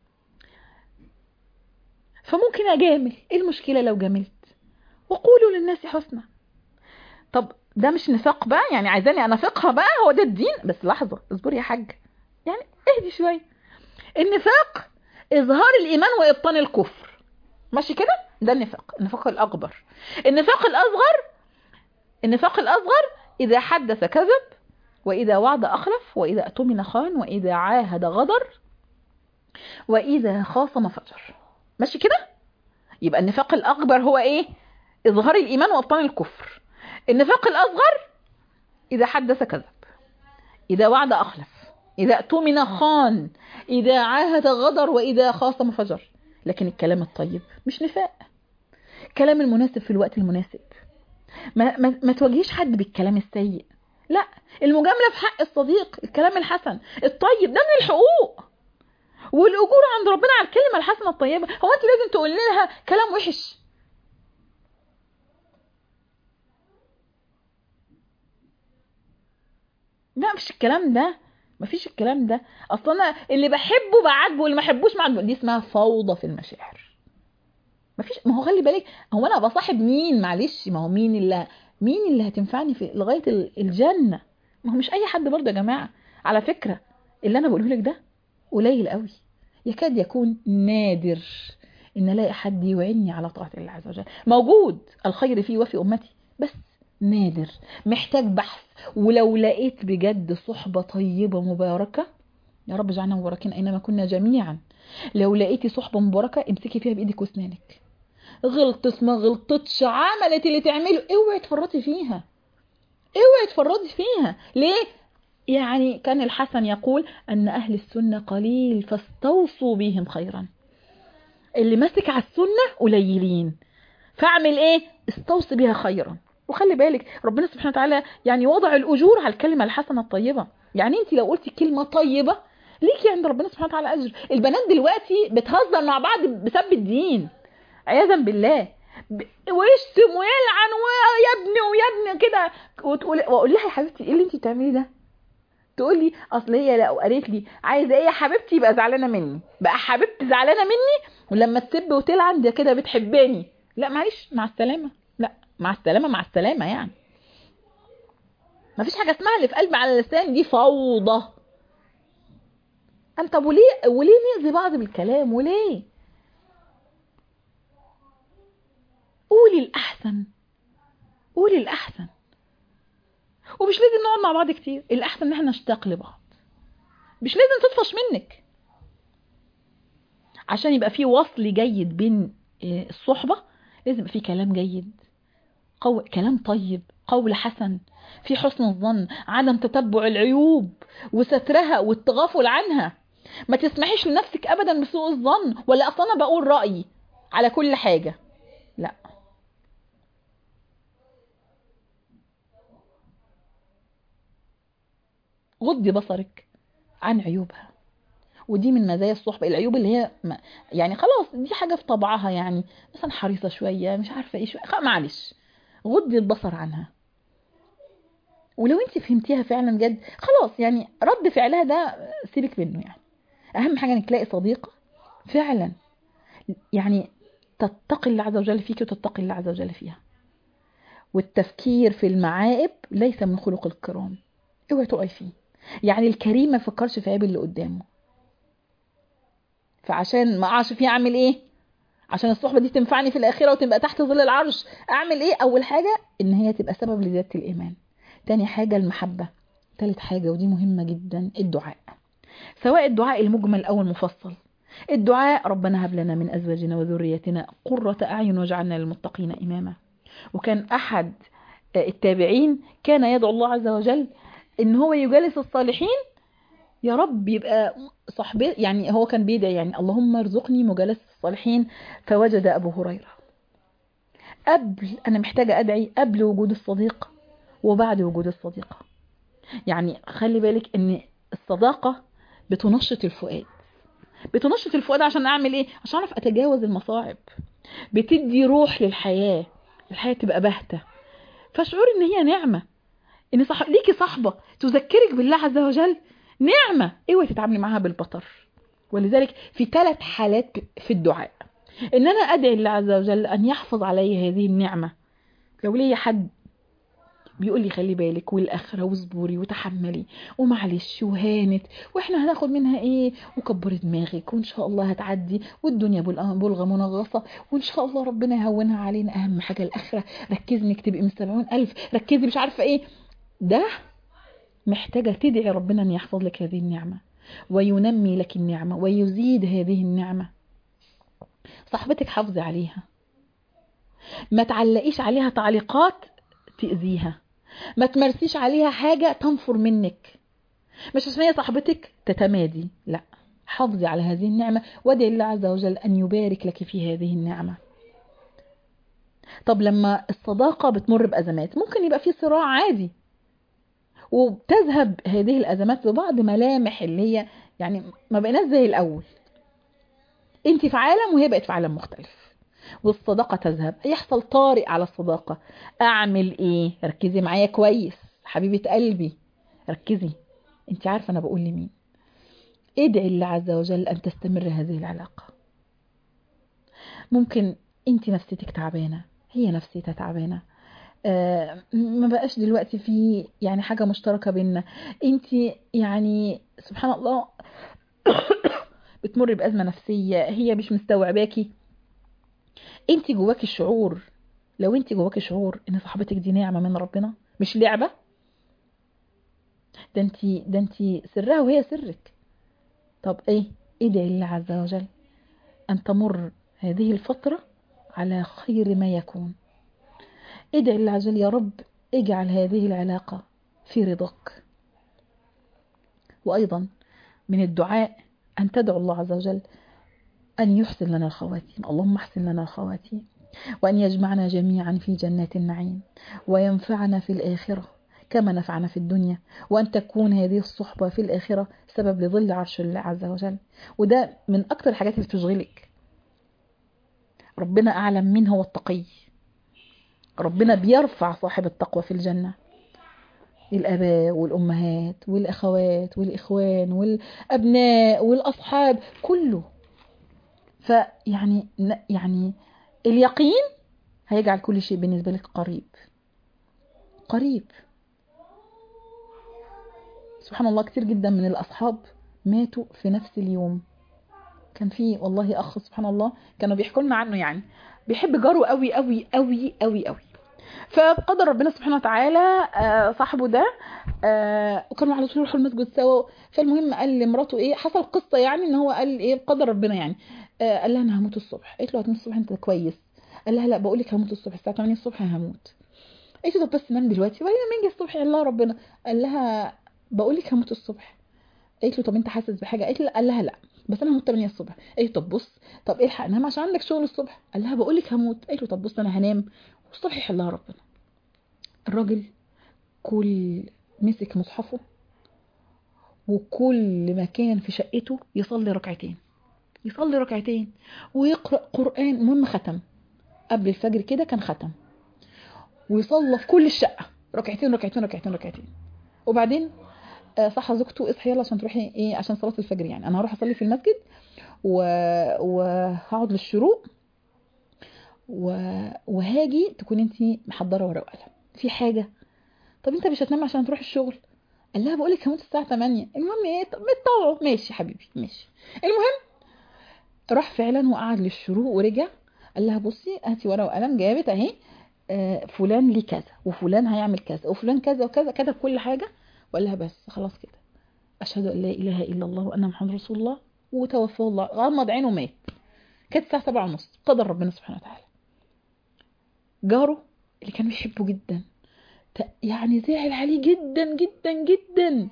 فممكن اجامل ايه المشكله لو جاملت وقولوا للناس حسنا طب ده مش نفاق بقى يعني عايزاني انافقها بقى هو ده الدين بس لحظه اصبري يا حاج يعني اهدي شويه النفاق اظهار الايمان وابطان الكفر ماشي كده ده النفاق النفاق الاكبر النفاق الاصغر النفاق الاصغر اذا حدث كذب واذا وعد اخلف واذا اؤتمن خان واذا عاهد غدر واذا خاصم فجر ماشي كده يبقى النفاق الاكبر هو ايه اظهار الايمان وابطان الكفر النفاق الأصغر إذا حدث كذب إذا وعد أخلف إذا اؤتمن خان إذا عاهد غدر وإذا خاصم فجر لكن الكلام الطيب مش نفاق كلام المناسب في الوقت المناسب ما, ما, ما تواجهيش حد بالكلام السيء لا المجاملة في حق الصديق الكلام الحسن الطيب ده من الحقوق والأجور عند ربنا على الكلمة الحسنة الطيبة هو أنت لازم تقول لها كلام وحش لا مفيش الكلام ده مفيش الكلام ده اصلا انا اللي بحبه بعاتبه واللي ما بحبوش ما دي اسمها فوضى في المشاعر مفيش ما هو خلي بالك هو انا بصاحب مين معلش ما هو مين اللي مين اللي هتنفعني في لغايه الجنه ما هو مش اي حد برضه يا جماعه على فكره اللي انا بقوله لك ده قليل قوي يكاد يكون نادر ان الاقي حد يوعني على طاعه الله عز وجل موجود الخير فيه وفي امتي بس نادر محتاج بحث ولو لقيت بجد صحبه طيبه مباركه يا رب اجعلنا مباركين اينما كنا جميعا لو لقيتي صحبه مباركه امسكي فيها بايدك واسنانك غلطت ما غلطتش عملت اللي تعمله اوعي تفرطي فيها اوعي تفرطي فيها ليه يعني كان الحسن يقول ان اهل السنه قليل فاستوصوا بهم خيرا اللي ماسك على السنه قليلين فاعمل ايه استوصي بها خيرا وخلي بالك ربنا سبحانه وتعالى يعني وضع الاجور على الكلمه الحسنه الطيبه يعني انت لو قلتي كلمه طيبه ليكي عند ربنا سبحانه وتعالى اجر البنات دلوقتي بتهزر مع بعض بسب الدين عياذا بالله ويشتم ويلعن ويا ابني ويا ابني كده وتقول واقول لها يا حبيبتي ايه اللي انت بتعمليه ده تقول لي اصل هي لو قالت لي عايزه ايه يا حبيبتي يبقى زعلانه مني بقى حبيبتي زعلانه مني ولما تسب وتلعن ده كده بتحبني لا معلش مع السلامه لا مع السلامه مع السلامه يعني مفيش حاجه اسمها اللي في قلبي على اللسان دي فوضى انت طب وليه وليه نأذي بعض بالكلام وليه قولي الأحسن قولي الأحسن ومش لازم نقعد مع بعض كتير الأحسن إن احنا نشتاق لبعض مش لازم تطفش منك عشان يبقى في وصل جيد بين الصحبة لازم يبقى في كلام جيد قو... كلام طيب قول حسن في حسن الظن عدم تتبع العيوب وسترها والتغافل عنها ما تسمحيش لنفسك ابدا بسوء الظن ولا اصلا انا بقول رايي على كل حاجه لا غضي بصرك عن عيوبها ودي من مزايا الصحبة العيوب اللي هي ما يعني خلاص دي حاجة في طبعها يعني مثلا حريصة شوية مش عارفة ايه شوية معلش غضي البصر عنها ولو انت فهمتيها فعلا جد خلاص يعني رد فعلها ده سيبك منه يعني اهم حاجة انك تلاقي صديقة فعلا يعني تتقي الله عز وجل فيك وتتقي الله عز وجل فيها والتفكير في المعائب ليس من خلق الكرام اوعي تقعي فيه يعني الكريم ما يفكرش في عيب اللي قدامه فعشان ما اقعش فيه اعمل ايه عشان الصحبه دي تنفعني في الاخره وتبقى تحت ظل العرش اعمل ايه اول حاجه ان هي تبقى سبب لزياده الايمان تاني حاجه المحبه تالت حاجه ودي مهمه جدا الدعاء سواء الدعاء المجمل او المفصل الدعاء ربنا هب لنا من ازواجنا وذريتنا قرة اعين واجعلنا للمتقين اماما وكان احد التابعين كان يدعو الله عز وجل ان هو يجالس الصالحين يا رب يبقى صحبي يعني هو كان بيدعي يعني اللهم ارزقني مجالسة الصالحين فوجد ابو هريرة قبل انا محتاجة ادعي قبل وجود الصديق وبعد وجود الصديقة يعني خلي بالك ان الصداقة بتنشط الفؤاد بتنشط الفؤاد عشان اعمل ايه عشان اعرف اتجاوز المصاعب بتدي روح للحياة الحياة تبقى باهتة فشعور ان هي نعمة ان صح... ليكي صاحبة تذكرك بالله عز وجل نعمة اوعي تتعاملي معاها بالبطر ولذلك في ثلاث حالات في الدعاء ان انا ادعي الله عز وجل ان يحفظ علي هذه النعمة لو ليا حد بيقول لي خلي بالك والاخره واصبري وتحملي ومعلش وهانت واحنا هناخد منها ايه وكبري دماغك وان شاء الله هتعدي والدنيا بلغه منغصه وان شاء الله ربنا يهونها علينا اهم حاجه الاخره ركزي انك تبقي من سبعون الف ركزي مش عارفه ايه ده محتاجه تدعي ربنا ان يحفظ لك هذه النعمه وينمي لك النعمه ويزيد هذه النعمه صاحبتك حافظي عليها ما تعلقيش عليها تعليقات تأذيها ما تمارسيش عليها حاجة تنفر منك مش عشان هي صاحبتك تتمادي لا حافظي على هذه النعمة وادعي الله عز وجل أن يبارك لك في هذه النعمة طب لما الصداقة بتمر بأزمات ممكن يبقى في صراع عادي وبتذهب هذه الأزمات ببعض ملامح اللي هي يعني ما بقيناش زي الأول انت في عالم وهي بقت في عالم مختلف والصداقة تذهب يحصل طارئ على الصداقة أعمل إيه ركزي معايا كويس حبيبة قلبي ركزي انت عارفة انا بقول لمين ادعي الله عز وجل ان تستمر هذه العلاقة ممكن انت نفسيتك تعبانة هي نفسيتها تعبانة آه ما بقاش دلوقتي في يعني حاجة مشتركة بينا انت يعني سبحان الله بتمر بأزمة نفسية هي مش مستوعباكي انت جواكي الشعور لو انت جواكي شعور ان صاحبتك دي نعمة من ربنا مش لعبة ده انت ده انت سرها وهي سرك طب ايه ادعي الله عز وجل ان تمر هذه الفترة على خير ما يكون ادعي الله عز وجل يا رب اجعل هذه العلاقة في رضاك وأيضا من الدعاء أن تدعو الله عز وجل أن يحسن لنا الخواتيم اللهم احسن لنا الخواتيم وأن يجمعنا جميعا في جنات النعيم وينفعنا في الآخرة كما نفعنا في الدنيا وأن تكون هذه الصحبة في الآخرة سبب لظل عرش الله عز وجل وده من أكثر الحاجات اللي تشغلك ربنا أعلم مين هو التقي ربنا بيرفع صاحب التقوى في الجنة الآباء والأمهات والأخوات والإخوان والأبناء والأصحاب كله فيعني يعني اليقين هيجعل كل شيء بالنسبة لك قريب قريب سبحان الله كتير جدا من الأصحاب ماتوا في نفس اليوم كان في والله أخ سبحان الله كانوا بيحكوا لنا عنه يعني بيحب جاره قوي قوي قوي قوي قوي فبقدر ربنا سبحانه وتعالى صاحبه ده وكانوا على طول يروحوا المسجد سوا فالمهم قال لمراته ايه حصل قصه يعني ان هو قال ايه بقدر ربنا يعني قال لها انا هموت الصبح قالت له هتموت الصبح انت كويس قال لها لا بقول لك هموت الصبح الساعه 8 الصبح هموت قالت له طب بس نام دلوقتي وبعدين لما يجي الصبح الله ربنا قال لها بقول لك هموت الصبح قالت له طب انت حاسس بحاجه قالت له قال لها لا بس انا هموت 8 الصبح قالت طب بص طب الحق نام عشان عندك شغل الصبح قال لها بقول لك هموت قالت له طب بص انا هنام والصبح يحلها ربنا الراجل كل مسك مصحفه وكل مكان في شقته يصلي ركعتين يصلي ركعتين ويقرأ قرآن المهم ختم قبل الفجر كده كان ختم ويصلى في كل الشقة ركعتين ركعتين ركعتين ركعتين وبعدين صح زوجته اصحي يلا عشان تروحي ايه عشان صلاة الفجر يعني انا هروح اصلي في المسجد و... وهقعد للشروق و... وهاجي تكون انت محضره ورقه وقلم في حاجه طب انت مش هتنام عشان تروح الشغل قال لها بقول لك هموت الساعه 8 المهم ايه طب متطوعوا ماشي يا حبيبي ماشي المهم راح فعلا وقعد للشروق ورجع قال لها بصي هاتي ورقه وقلم جابت اهي آه فلان ليه كذا وفلان هيعمل كذا وفلان كذا وكذا كتب كل حاجه وقال لها بس خلاص كده اشهد ان لا اله الا الله وان محمد رسول الله وتوفى الله غمض عينه ومات كانت الساعه 7 ونص قدر ربنا سبحانه وتعالى جاره اللي كان بيحبه جدا يعني زعل عليه جدا جدا جدا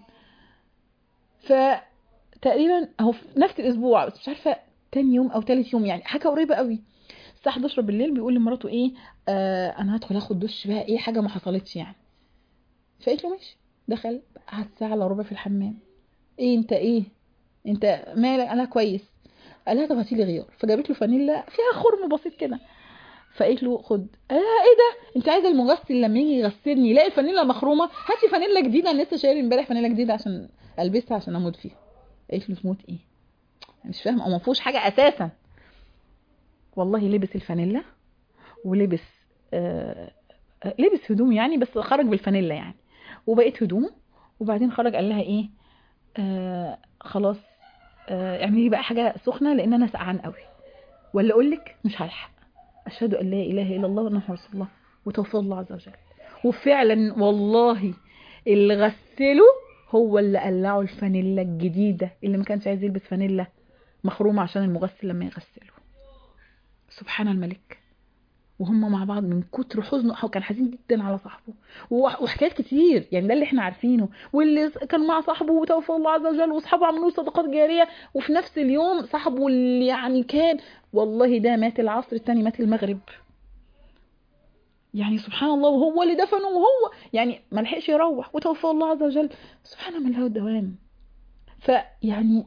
فتقريبا اهو في نفس الاسبوع بس مش عارفه تاني يوم او تالت يوم يعني حاجه قريبه قوي الساعه 11 بالليل بيقول لمراته ايه آه انا هدخل اخد دش بقى ايه حاجه ما حصلتش يعني فقالت له ماشي دخل قعد ساعه الا ربع في الحمام ايه انت ايه انت مالك انا كويس قال لها طب هاتي لي غيار فجابت له فانيلا فيها خرم بسيط كده فقالت له خد آه ايه ده انت عايزه المغسل لما يجي يغسلني يلاقي الفانيلا مخرومه هاتي فانيلا جديده انا لسه شاري امبارح فانيلا جديده عشان البسها عشان اموت فيها قالت له تموت ايه مش فاهمه او ما فيهوش حاجه اساسا والله لبس الفانيلا ولبس آه لبس هدوم يعني بس خرج بالفانيلا يعني وبقيت هدومه وبعدين خرج قال لها ايه آه خلاص آه اعملي بقى حاجه سخنه لان انا سقعان قوي ولا اقول لك مش هلحق اشهد ان لا اله الا الله وان محمد رسول الله وتوفى الله عز وجل وفعلا والله اللي غسله هو اللي قلعه الفانيلا الجديده اللي ما كانش عايز يلبس فانيلا مخرومه عشان المغسل لما يغسله سبحان الملك وهم مع بعض من كتر حزنه هو كان حزين جدا على صاحبه وحكايات كتير يعني ده اللي احنا عارفينه واللي كان مع صاحبه وتوفى الله عز وجل واصحابه عملوا صدقات جاريه وفي نفس اليوم صاحبه اللي يعني كان والله ده مات العصر الثاني مات المغرب يعني سبحان الله وهو اللي دفنه وهو يعني ما لحقش يروح وتوفى الله عز وجل سبحان من له الدوام فيعني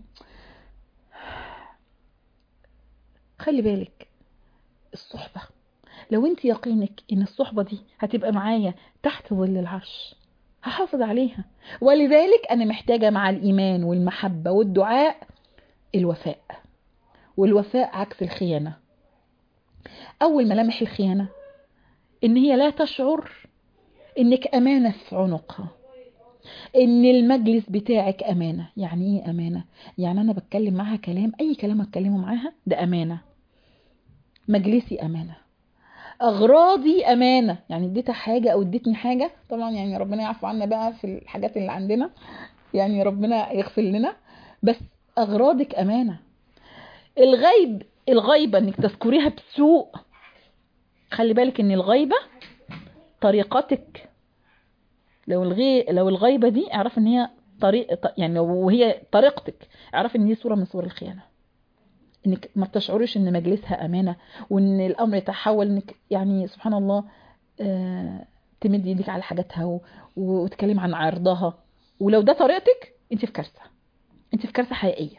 خلي بالك الصحبه لو انت يقينك ان الصحبة دي هتبقى معايا تحت ظل العرش هحافظ عليها ولذلك انا محتاجه مع الايمان والمحبه والدعاء الوفاء والوفاء عكس الخيانه اول ملامح الخيانه ان هي لا تشعر انك امانه في عنقها ان المجلس بتاعك امانه يعني ايه امانه يعني انا بتكلم معاها كلام اي كلام اتكلمه معاها ده امانه مجلسي امانه اغراضي امانه يعني اديتها حاجه او اديتني حاجه طبعا يعني ربنا يعفو عنا بقى في الحاجات اللي عندنا يعني ربنا يغفر لنا بس اغراضك امانه الغيب الغيبه انك تذكريها بسوء خلي بالك ان الغيبه طريقتك لو الغي لو الغيبه دي اعرف ان هي طريق يعني لو هي طريقتك اعرف ان دي صوره من صور الخيانه انك ما بتشعريش ان مجلسها امانه وان الامر يتحول انك يعني سبحان الله آه تمد ايدك على حاجاتها و- وتتكلم عن عرضها ولو ده طريقتك انت في كارثه انت في كارثه حقيقيه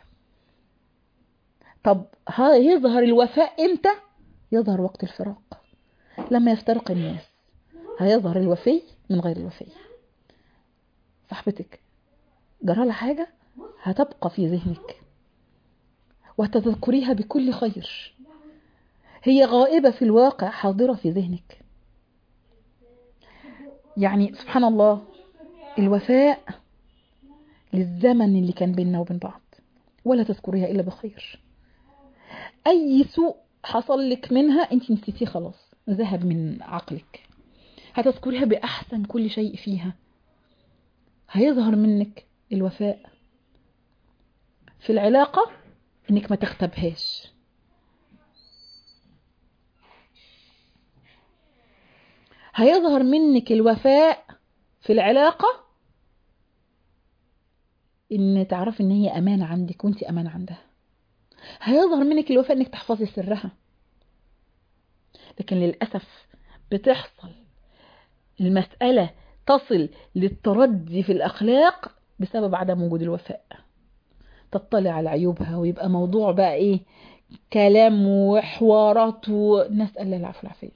طب ها يظهر الوفاء امتى يظهر وقت الفراق لما يفترق الناس هيظهر الوفي من غير الوفي صاحبتك جرى لها حاجه هتبقى في ذهنك وتذكريها بكل خير هي غائبة في الواقع حاضرة في ذهنك يعني سبحان الله الوفاء للزمن اللي كان بيننا وبين بعض ولا تذكريها إلا بخير أي سوء حصل لك منها أنت نسيتيه خلاص ذهب من عقلك هتذكريها بأحسن كل شيء فيها هيظهر منك الوفاء في العلاقة انك ما تغتابهاش هيظهر منك الوفاء في العلاقة ان تعرفي ان هي امانة عندك وانت امانة عندها هيظهر منك الوفاء انك تحفظي سرها لكن للأسف بتحصل المسألة تصل للتردي في الأخلاق بسبب عدم وجود الوفاء تطلع على عيوبها ويبقى موضوع بقى ايه كلام وحوارات ونسأل الله العفو والعافية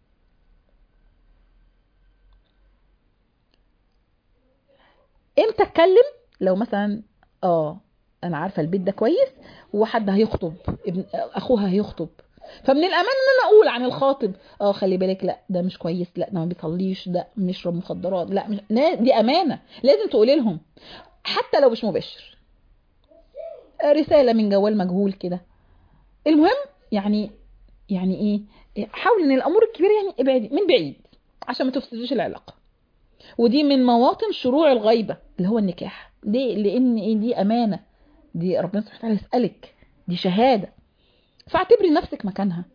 امتى اتكلم لو مثلا اه انا عارفه البيت ده كويس وحد هيخطب ابن اخوها هيخطب فمن الامان ان انا اقول عن الخاطب اه خلي بالك لا ده مش كويس لا ده ما بيصليش ده بيشرب مخدرات لا مش لا دي امانه لازم تقولي لهم حتى لو مش مباشر رساله من جوال مجهول كده المهم يعني يعني ايه حاول ان الامور الكبيره يعني ابعدي من بعيد عشان ما تفسدوش العلاقه ودي من مواطن شروع الغيبه اللي هو النكاح ليه لان ايه دي امانه دي ربنا سبحانه وتعالى يسالك دي شهاده فاعتبري نفسك مكانها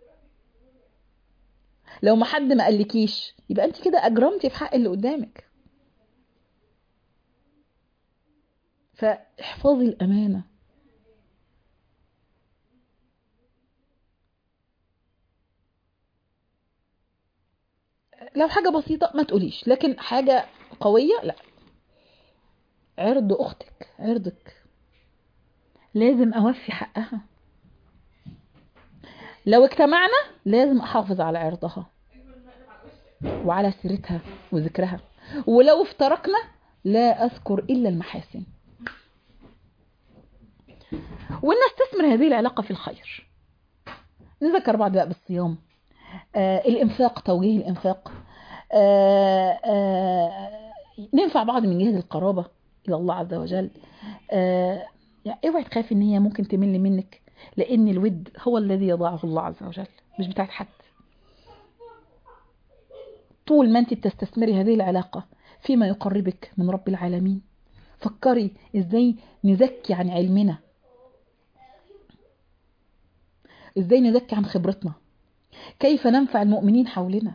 لو ما حد ما قالكيش يبقى انت كده اجرمتي في حق اللي قدامك فاحفظي الامانه لو حاجة بسيطة ما تقوليش لكن حاجة قوية لا عرض أختك عرضك لازم أوفي حقها لو اجتمعنا لازم أحافظ على عرضها وعلى سيرتها وذكرها ولو افترقنا لا أذكر إلا المحاسن ونستثمر هذه العلاقة في الخير نذكر بعض بقى بالصيام آه الإنفاق توجيه الإنفاق آه آه ننفع بعض من جهة القرابة إلى الله عز وجل آه يعني اوعي تخافي ان هي ممكن تمل منك لان الود هو الذي يضعه الله عز وجل مش بتاعت حد طول ما انت بتستثمري هذه العلاقة فيما يقربك من رب العالمين فكري ازاي نزكي عن علمنا ازاي نزكي عن خبرتنا كيف ننفع المؤمنين حولنا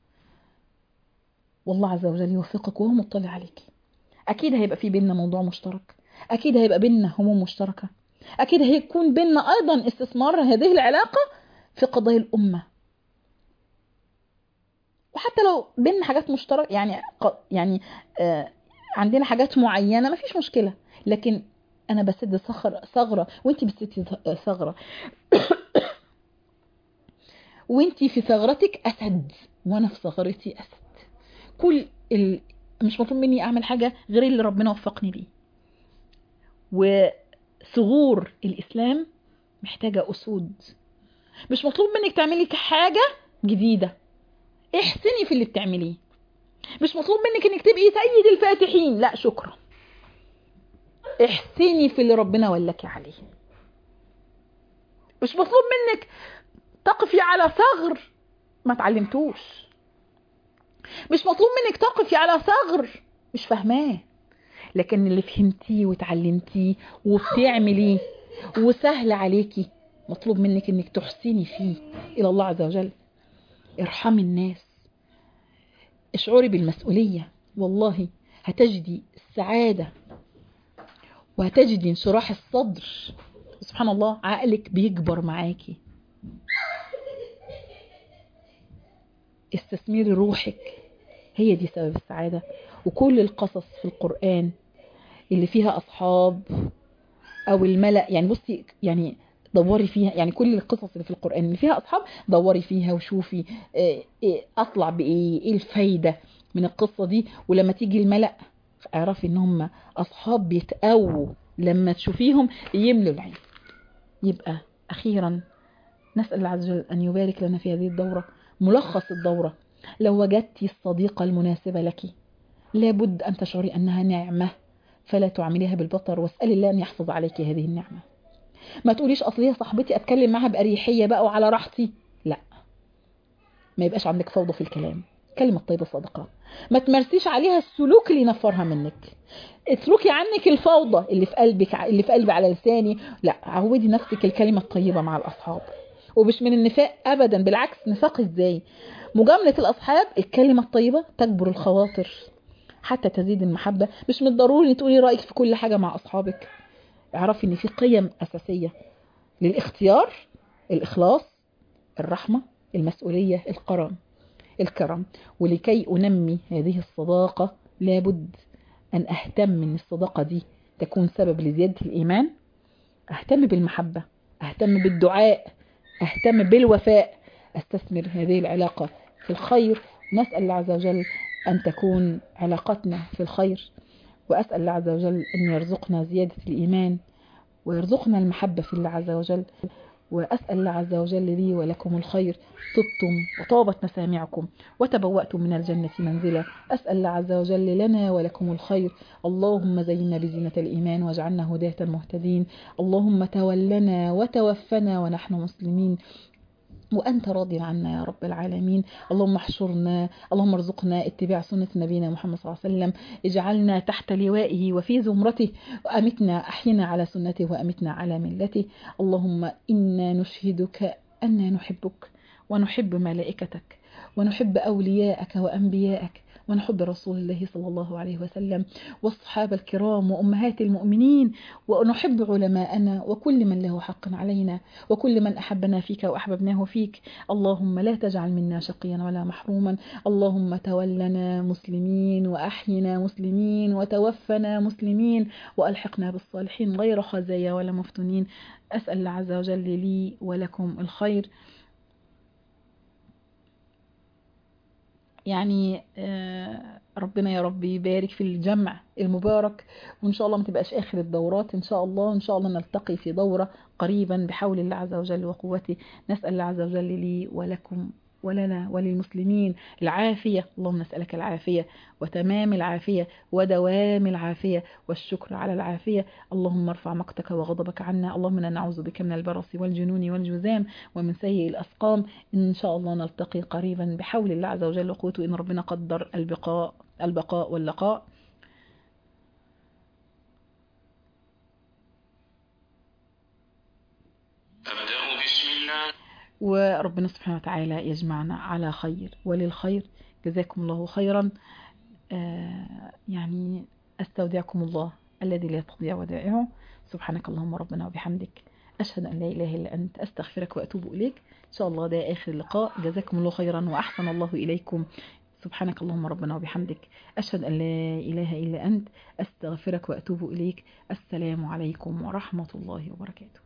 والله عز وجل يوفقك وهو مطلع عليك اكيد هيبقى في بيننا موضوع مشترك اكيد هيبقى بيننا هموم مشتركه اكيد هيكون بيننا ايضا استثمار هذه العلاقه في قضايا الامه وحتى لو بيننا حاجات مشتركه يعني يعني آه عندنا حاجات معينه ما فيش مشكله لكن انا بسد صخر ثغره وانت بتسدي ثغره وانت في ثغرتك اسد وانا في ثغرتي اسد كل مش مطلوب مني اعمل حاجه غير اللي ربنا وفقني ليه وثغور الاسلام محتاجه اسود مش مطلوب منك تعملي حاجه جديده احسني في اللي بتعمليه مش مطلوب منك انك تبقي سيد الفاتحين لا شكرا احسني في اللي ربنا ولاكي عليه مش مطلوب منك تقفي على ثغر ما تعلمتوش مش مطلوب منك تقفي على ثغر مش فاهماه لكن اللي فهمتيه وتعلمتيه وبتعمليه وسهل عليكي مطلوب منك انك تحسني فيه الى الله عز وجل ارحمي الناس اشعري بالمسؤولية والله هتجدي السعادة وهتجدي انشراح الصدر سبحان الله عقلك بيكبر معاكي استثمري روحك هي دي سبب السعادة وكل القصص في القرآن اللي فيها أصحاب أو الملأ يعني بصي يعني دوري فيها يعني كل القصص اللي في القرآن اللي فيها أصحاب دوري فيها وشوفي إيه إيه أطلع بإيه إيه الفايدة من القصة دي ولما تيجي الملأ اعرفي إن هم أصحاب بيتقووا لما تشوفيهم يملوا العين يبقى أخيرا نسأل الله عز وجل أن يبارك لنا في هذه الدورة ملخص الدورة لو وجدت الصديقة المناسبة لك لابد أن تشعري أنها نعمة فلا تعمليها بالبطر واسأل الله أن يحفظ عليك هذه النعمة ما تقوليش أصل هي صاحبتي أتكلم معاها بأريحية بقى وعلى راحتي لا ما يبقاش عندك فوضى في الكلام كلمة طيبة صادقة ما تمارسيش عليها السلوك اللي ينفرها منك اتركي عنك الفوضى اللي في قلبك اللي في قلبي على لساني لا عودي نفسك الكلمة الطيبة مع الأصحاب ومش من النفاق أبدا بالعكس نفاق ازاي مجاملة الأصحاب الكلمة الطيبة تجبر الخواطر حتى تزيد المحبة مش من الضروري تقولي رأيك في كل حاجة مع أصحابك اعرفي ان في قيم أساسية للاختيار الإخلاص الرحمة المسؤولية الكرم الكرم ولكي أنمي هذه الصداقة لابد أن أهتم أن الصداقة دي تكون سبب لزيادة الإيمان أهتم بالمحبة أهتم بالدعاء أهتم بالوفاء أستثمر هذه العلاقة في الخير نسأل الله عز وجل أن تكون علاقتنا في الخير وأسأل الله عز وجل أن يرزقنا زيادة الإيمان ويرزقنا المحبة في الله عز وجل وأسأل الله عز وجل لي ولكم الخير طبتم وطابت مسامعكم وتبوأتم من الجنة منزلا أسأل الله عز وجل لنا ولكم الخير اللهم زينا بزينة الإيمان واجعلنا هداة مهتدين اللهم تولنا وتوفنا ونحن مسلمين وأنت راضي عنا يا رب العالمين اللهم احشرنا اللهم ارزقنا اتباع سنة نبينا محمد صلى الله عليه وسلم اجعلنا تحت لوائه وفي زمرته وأمتنا أحينا على سنته وأمتنا على ملته اللهم إنا نشهدك أننا نحبك ونحب ملائكتك ونحب أولياءك وأنبياءك ونحب رسول الله صلى الله عليه وسلم والصحابة الكرام وأمهات المؤمنين ونحب علماءنا وكل من له حق علينا وكل من أحبنا فيك وأحببناه فيك اللهم لا تجعل منا شقيا ولا محروما اللهم تولنا مسلمين وأحينا مسلمين وتوفنا مسلمين وألحقنا بالصالحين غير خزايا ولا مفتونين أسأل الله عز وجل لي ولكم الخير يعني ربنا يا رب يبارك في الجمع المبارك وإن شاء الله ما تبقاش آخر الدورات إن شاء الله إن شاء الله نلتقي في دورة قريبا بحول الله عز وجل وقوته نسأل الله عز وجل لي ولكم ولنا وللمسلمين العافية اللهم نسألك العافية وتمام العافية ودوام العافية والشكر على العافية اللهم ارفع مقتك وغضبك عنا اللهم انا نعوذ بك من البرص والجنون والجذام ومن سيء الأسقام إن شاء الله نلتقي قريبا بحول الله عز وجل وقوته إن ربنا قدر البقاء البقاء واللقاء وربنا سبحانه وتعالى يجمعنا على خير وللخير جزاكم الله خيرا آه يعني أستودعكم الله الذي لا تضيع ودائعه سبحانك اللهم ربنا وبحمدك أشهد أن لا إله إلا أنت أستغفرك وأتوب إليك إن شاء الله ده آخر لقاء جزاكم الله خيرا وأحسن الله إليكم سبحانك اللهم ربنا وبحمدك أشهد أن لا إله إلا أنت أستغفرك وأتوب إليك السلام عليكم ورحمة الله وبركاته